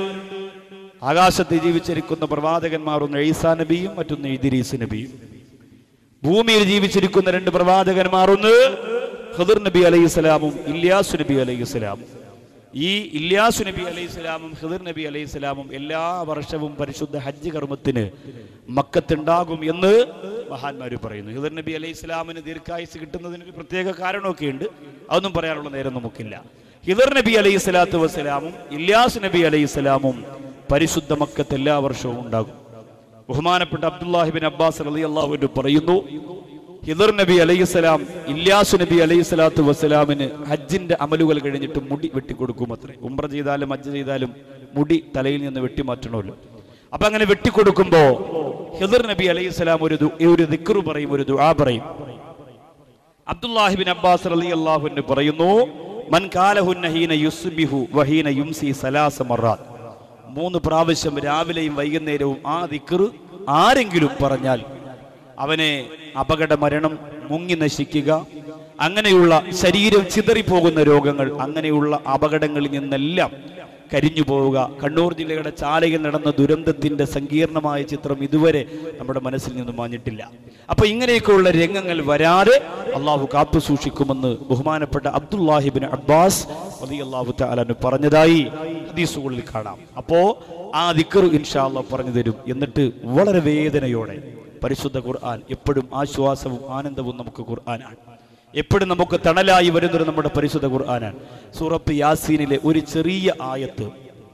ആകാശത്ത് ജീവിച്ചിരിക്കുന്ന പ്രവാചകന്മാർ ഒന്ന് ഈസാ നബിയും മറ്റൊന്ന് ഇദ്രീസ് നബിയും ഭൂമിയിൽ ജീവിച്ചിരിക്കുന്ന രണ്ട് പ്രവാചകന്മാർ ഒന്ന് ഖദർ നബി അലൈഹി സ്വലാമും ഇല്യാസു നബി അലൈഹി സ്വലാമും ഈ ഇല്യാസു നബി അലൈഹി സ്വലാമും ഖദർ നബി അലൈഹി സ്വലാമും എല്ലാ വർഷവും പരിശുദ്ധ ഹജ്ജ് കർമ്മത്തിന് മക്കത്തുണ്ടാകും എന്ന് മഹാന്മാർ പറയുന്നു ഹിദർ നബി അലൈഹി സ്വലാമിന് ദീർഘായുസ് കിട്ടുന്നതിന് ഒരു പ്രത്യേക കാരണമൊക്കെ ഉണ്ട് അതൊന്നും പറയാനുള്ള നേരം നമുക്കില്ല ഹിദർ നബി അലൈഹി സ്വലാത്തു വസ്സലാമും ഇല്യാസ് നബി അലൈഹി സ്വലാമും പരിശുദ്ധ മക്കത്ത് എല്ലാ വർഷവും ഉണ്ടാകും ബഹുമാനപ്പെട്ട അബ്ദുല്ലാഹിബിൻ അബ്ബാസ് അലി അള്ളാഹു പറയുന്നു ഹിദർ നബി അലൈഹിസ്സലാം ഇല്യാസു നബി അലൈഹി സ്വലാത്തു വസ്സലാമിന് ഹജ്ജിന്റെ അമലുകൾ കഴിഞ്ഞിട്ട് മുടി വെട്ടിക്കൊടുക്കും അത്രേ ഉംറ ചെയ്താലും ഹജ്ജ് ചെയ്താലും മുടി തലയിൽ നിന്ന് വെട്ടിമാറ്റണമല്ലോ അപ്പൊ അങ്ങനെ വെട്ടിക്കൊടുക്കുമ്പോ ഹിദർ നബി അലൈഹി സ്വലാം ഒരു ദു- ഒരു ദിക്റു പറയും ഒരു ദുആ പറയും അബ്ദുല്ലാഹിബിൻ അബ്ബാസ് അലി അള്ളാഹുവിന് പറയുന്നു മൻ കാലഹുന്ന ഹീന യുസ്ബിഹു വഹീന യുംസി സലാസ മറാത്ത് മൂന്ന് പ്രാവശ്യം രാവിലെയും വൈകുന്നേരവും ആ ദിക്റ് ആരെങ്കിലും പറഞ്ഞാൽ അവനെ അപകട മരണം മുങ്ങി നശിക്കുക അങ്ങനെയുള്ള ശരീരം ചിതറിപ്പോകുന്ന രോഗങ്ങൾ അങ്ങനെയുള്ള അപകടങ്ങളിൽ നിന്നെല്ലാം കരിഞ്ഞു പോവുക കണ്ണൂർ ജില്ലയുടെ ചാലയിൽ നടന്ന ദുരന്തത്തിന്റെ സങ്കീർണമായ ചിത്രം ഇതുവരെ നമ്മുടെ മനസ്സിൽ നിന്ന് മാഞ്ഞിട്ടില്ല അപ്പൊ ഇങ്ങനെയൊക്കെയുള്ള രംഗങ്ങൾ വരാതെ അള്ളാഹു കാത്തു സൂക്ഷിക്കുമെന്ന് ബഹുമാനപ്പെട്ട അബ്ദുല്ലാഹിബിൻ അബ്ബാസ് അള്ളാഹു താലു പറഞ്ഞതായി ഹദീസുകളിൽ കാണാം അപ്പോ ആ ദിക്കറു ഇൻഷാ അള്ളാഹ് പറഞ്ഞു തരും എന്നിട്ട് വളരെ വേദനയോടെ പരിശുദ്ധ ഖുർആൻ എപ്പോഴും ആശ്വാസവും ആനന്ദവും നമുക്ക് ഖുർആനാണ് എപ്പോഴും നമുക്ക് തണലായി വരുന്നത് നമ്മുടെ പരിശുദ്ധ ഖുർആനാണ് സൂറത്ത് യാസീനിലെ ഒരു ചെറിയ ആയത്ത്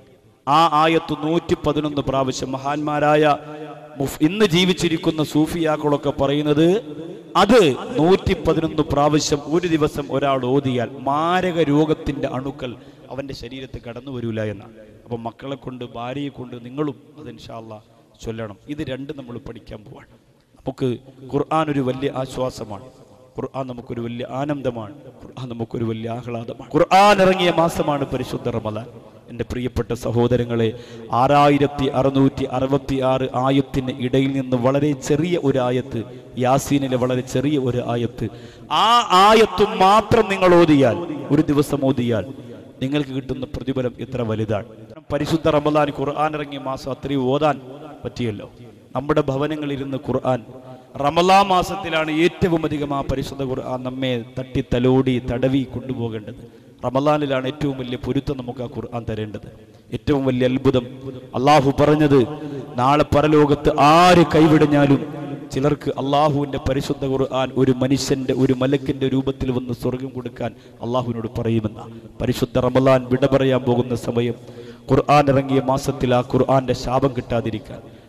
ആ ആയത്ത് നൂറ്റി പതിനൊന്ന് പ്രാവശ്യം മഹാന്മാരായ മുഫ്- ഇന്ന് ജീവിച്ചിരിക്കുന്ന സൂഫിയാക്കളൊക്കെ പറയുന്നത് അത് നൂറ്റി പതിനൊന്ന് പ്രാവശ്യം ഒരു ദിവസം ഒരാൾ ഓതിയാൽ മാരക രോഗത്തിന്റെ അണുക്കൾ അവന്റെ ശരീരത്തിൽ കടന്നു വരൂല എന്നാണ് അപ്പൊ മക്കളെ കൊണ്ട് ഭാര്യയെ കൊണ്ട് നിങ്ങളും അത് ഇൻഷാല്ല ചൊല്ലണം ഇത് രണ്ടും നമ്മൾ പഠിക്കാൻ പോവാണ് നമുക്ക് ഖുർആൻ ഒരു വലിയ ആശ്വാസമാണ് ഖുർആൻ നമുക്കൊരു വലിയ ആനന്ദമാണ് ഖുർആൻ നമുക്കൊരു വലിയ ആഹ്ലാദമാണ് ഖുർആൻ ഇറങ്ങിയ മാസമാണ് പരിശുദ്ധ റമദാൻ എൻ്റെ പ്രിയപ്പെട്ട സഹോദരങ്ങളെ ആറായിരത്തി അറുന്നൂറ്റി അറുപത്തി ആറ് ആയത്തിന് ഇടയിൽ നിന്ന് വളരെ ചെറിയ ഒരു ആയത്ത് യാസീനിലെ വളരെ ചെറിയ ഒരു ആയത്ത് ആ ആയത്ത് മാത്രം നിങ്ങൾ ഓതിയാൽ ഒരു ദിവസം ഓതിയാൽ നിങ്ങൾക്ക് കിട്ടുന്ന പ്രതിഫലം ഇത്ര വലുതാണ് പരിശുദ്ധ റമദാൻ ഖുർആൻ ഇറങ്ങിയ മാസം അത്രയും ഓതാൻ പറ്റിയല്ലോ നമ്മുടെ ഭവനങ്ങളിരുന്ന് ഖുർആൻ റമലാ മാസത്തിലാണ് ഏറ്റവും അധികം ആ പരിശുദ്ധ ഖുർആൻ നമ്മെ തട്ടി തലോടി തടവി കൊണ്ടുപോകേണ്ടത് റമലാനിലാണ് ഏറ്റവും വലിയ പൊരുത്തം നമുക്ക് ആ ഖുർആൻ തരേണ്ടത് ഏറ്റവും വലിയ അത്ഭുതം അള്ളാഹു പറഞ്ഞത് നാളെ പരലോകത്ത് ആര് കൈവിടഞ്ഞാലും ചിലർക്ക് അള്ളാഹുവിന്റെ പരിശുദ്ധ ഖുർആൻ ഒരു മനുഷ്യന്റെ ഒരു മലക്കിന്റെ രൂപത്തിൽ വന്ന് സ്വർഗം കൊടുക്കാൻ അള്ളാഹുവിനോട് പറയുമെന്ന പരിശുദ്ധ റമലാൻ വിട പറയാൻ പോകുന്ന സമയം ഖുർആൻ ഇറങ്ങിയ മാസത്തിൽ ആ ഖുർആന്റെ ശാപം കിട്ടാതിരിക്കാൻ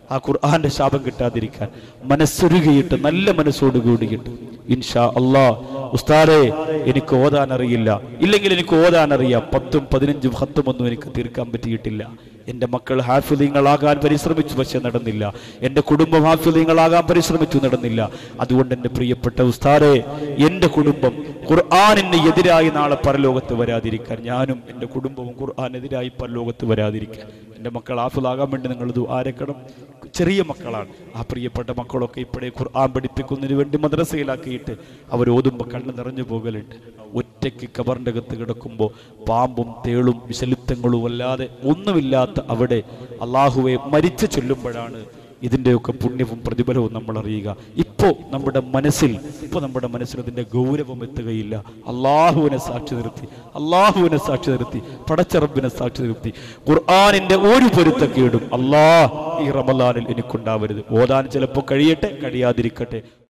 ആ ഖുർആന്റെ ശാപം കിട്ടാതിരിക്കാൻ മനസ്സൊരുകിയിട്ട് നല്ല മനസ്സോട് കൂടിയിട്ട് ഇൻഷാ അള്ളാ ഉസ്താദെ എനിക്ക് ഓതാൻ അറിയില്ല ഇല്ലെങ്കിൽ എനിക്ക് ഓതാൻ അറിയാം പത്തും പതിനഞ്ചും ഹത്തും ഒന്നും എനിക്ക് തീർക്കാൻ പറ്റിയിട്ടില്ല എൻ്റെ മക്കൾ ഹാഫിലിങ്ങളാകാൻ പരിശ്രമിച്ചു പക്ഷെ നടന്നില്ല എൻ്റെ കുടുംബം ഹാഫിലിങ്ങളാകാൻ പരിശ്രമിച്ചു നടന്നില്ല അതുകൊണ്ട് എൻ്റെ പ്രിയപ്പെട്ട ഉസ്താദെ എൻ്റെ കുടുംബം ഖുർആാനിന് എതിരായി നാളെ പരലോകത്ത് വരാതിരിക്കാൻ ഞാനും എൻ്റെ കുടുംബവും ഖുർആാനെതിരായി പരലോകത്ത് വരാതിരിക്കാൻ എൻ്റെ മക്കൾ ഹാഫിലാകാൻ വേണ്ടി നിങ്ങൾ ആരക്കണം ചെറിയ മക്കളാണ് ആ പ്രിയപ്പെട്ട മക്കളൊക്കെ ഇപ്പോഴേ ഖുർആൻ പഠിപ്പിക്കുന്നതിന് വേണ്ടി മദ്രസയിലാക്കിയിട്ട് അവർ ഓതുമ്പോൾ കണ്ണ് നിറഞ്ഞു പോകലുണ്ട് ഒറ്റയ്ക്ക് കബറിൻ്റെ അകത്ത് കിടക്കുമ്പോൾ പാമ്പും തേളും വിശലിത്തങ്ങളും അല്ലാതെ ഒന്നുമില്ലാത്ത അവിടെ അള്ളാഹുവെ മരിച്ചു ചൊല്ലുമ്പോഴാണ് ഇതിൻ്റെയൊക്കെ പുണ്യവും പ്രതിഫലവും നമ്മൾ അറിയുക ഇപ്പോൾ നമ്മുടെ മനസ്സിൽ ഇപ്പോൾ നമ്മുടെ മനസ്സിൽ ഇതിൻ്റെ ഗൗരവം എത്തുകയില്ല അള്ളാഹുവിനെ സാക്ഷി നിർത്തി അള്ളാഹുവിനെ സാക്ഷി നിർത്തി പടച്ചറബിനെ സാക്ഷി നിർത്തി ഖുർആാനിൻ്റെ ഒരു പൊരുത്തക്കേടും അള്ളാഹ് ഈ റമലാനിൽ എനിക്കുണ്ടാവരുത് ഓതാൻ ചിലപ്പോൾ കഴിയട്ടെ കഴിയാതിരിക്കട്ടെ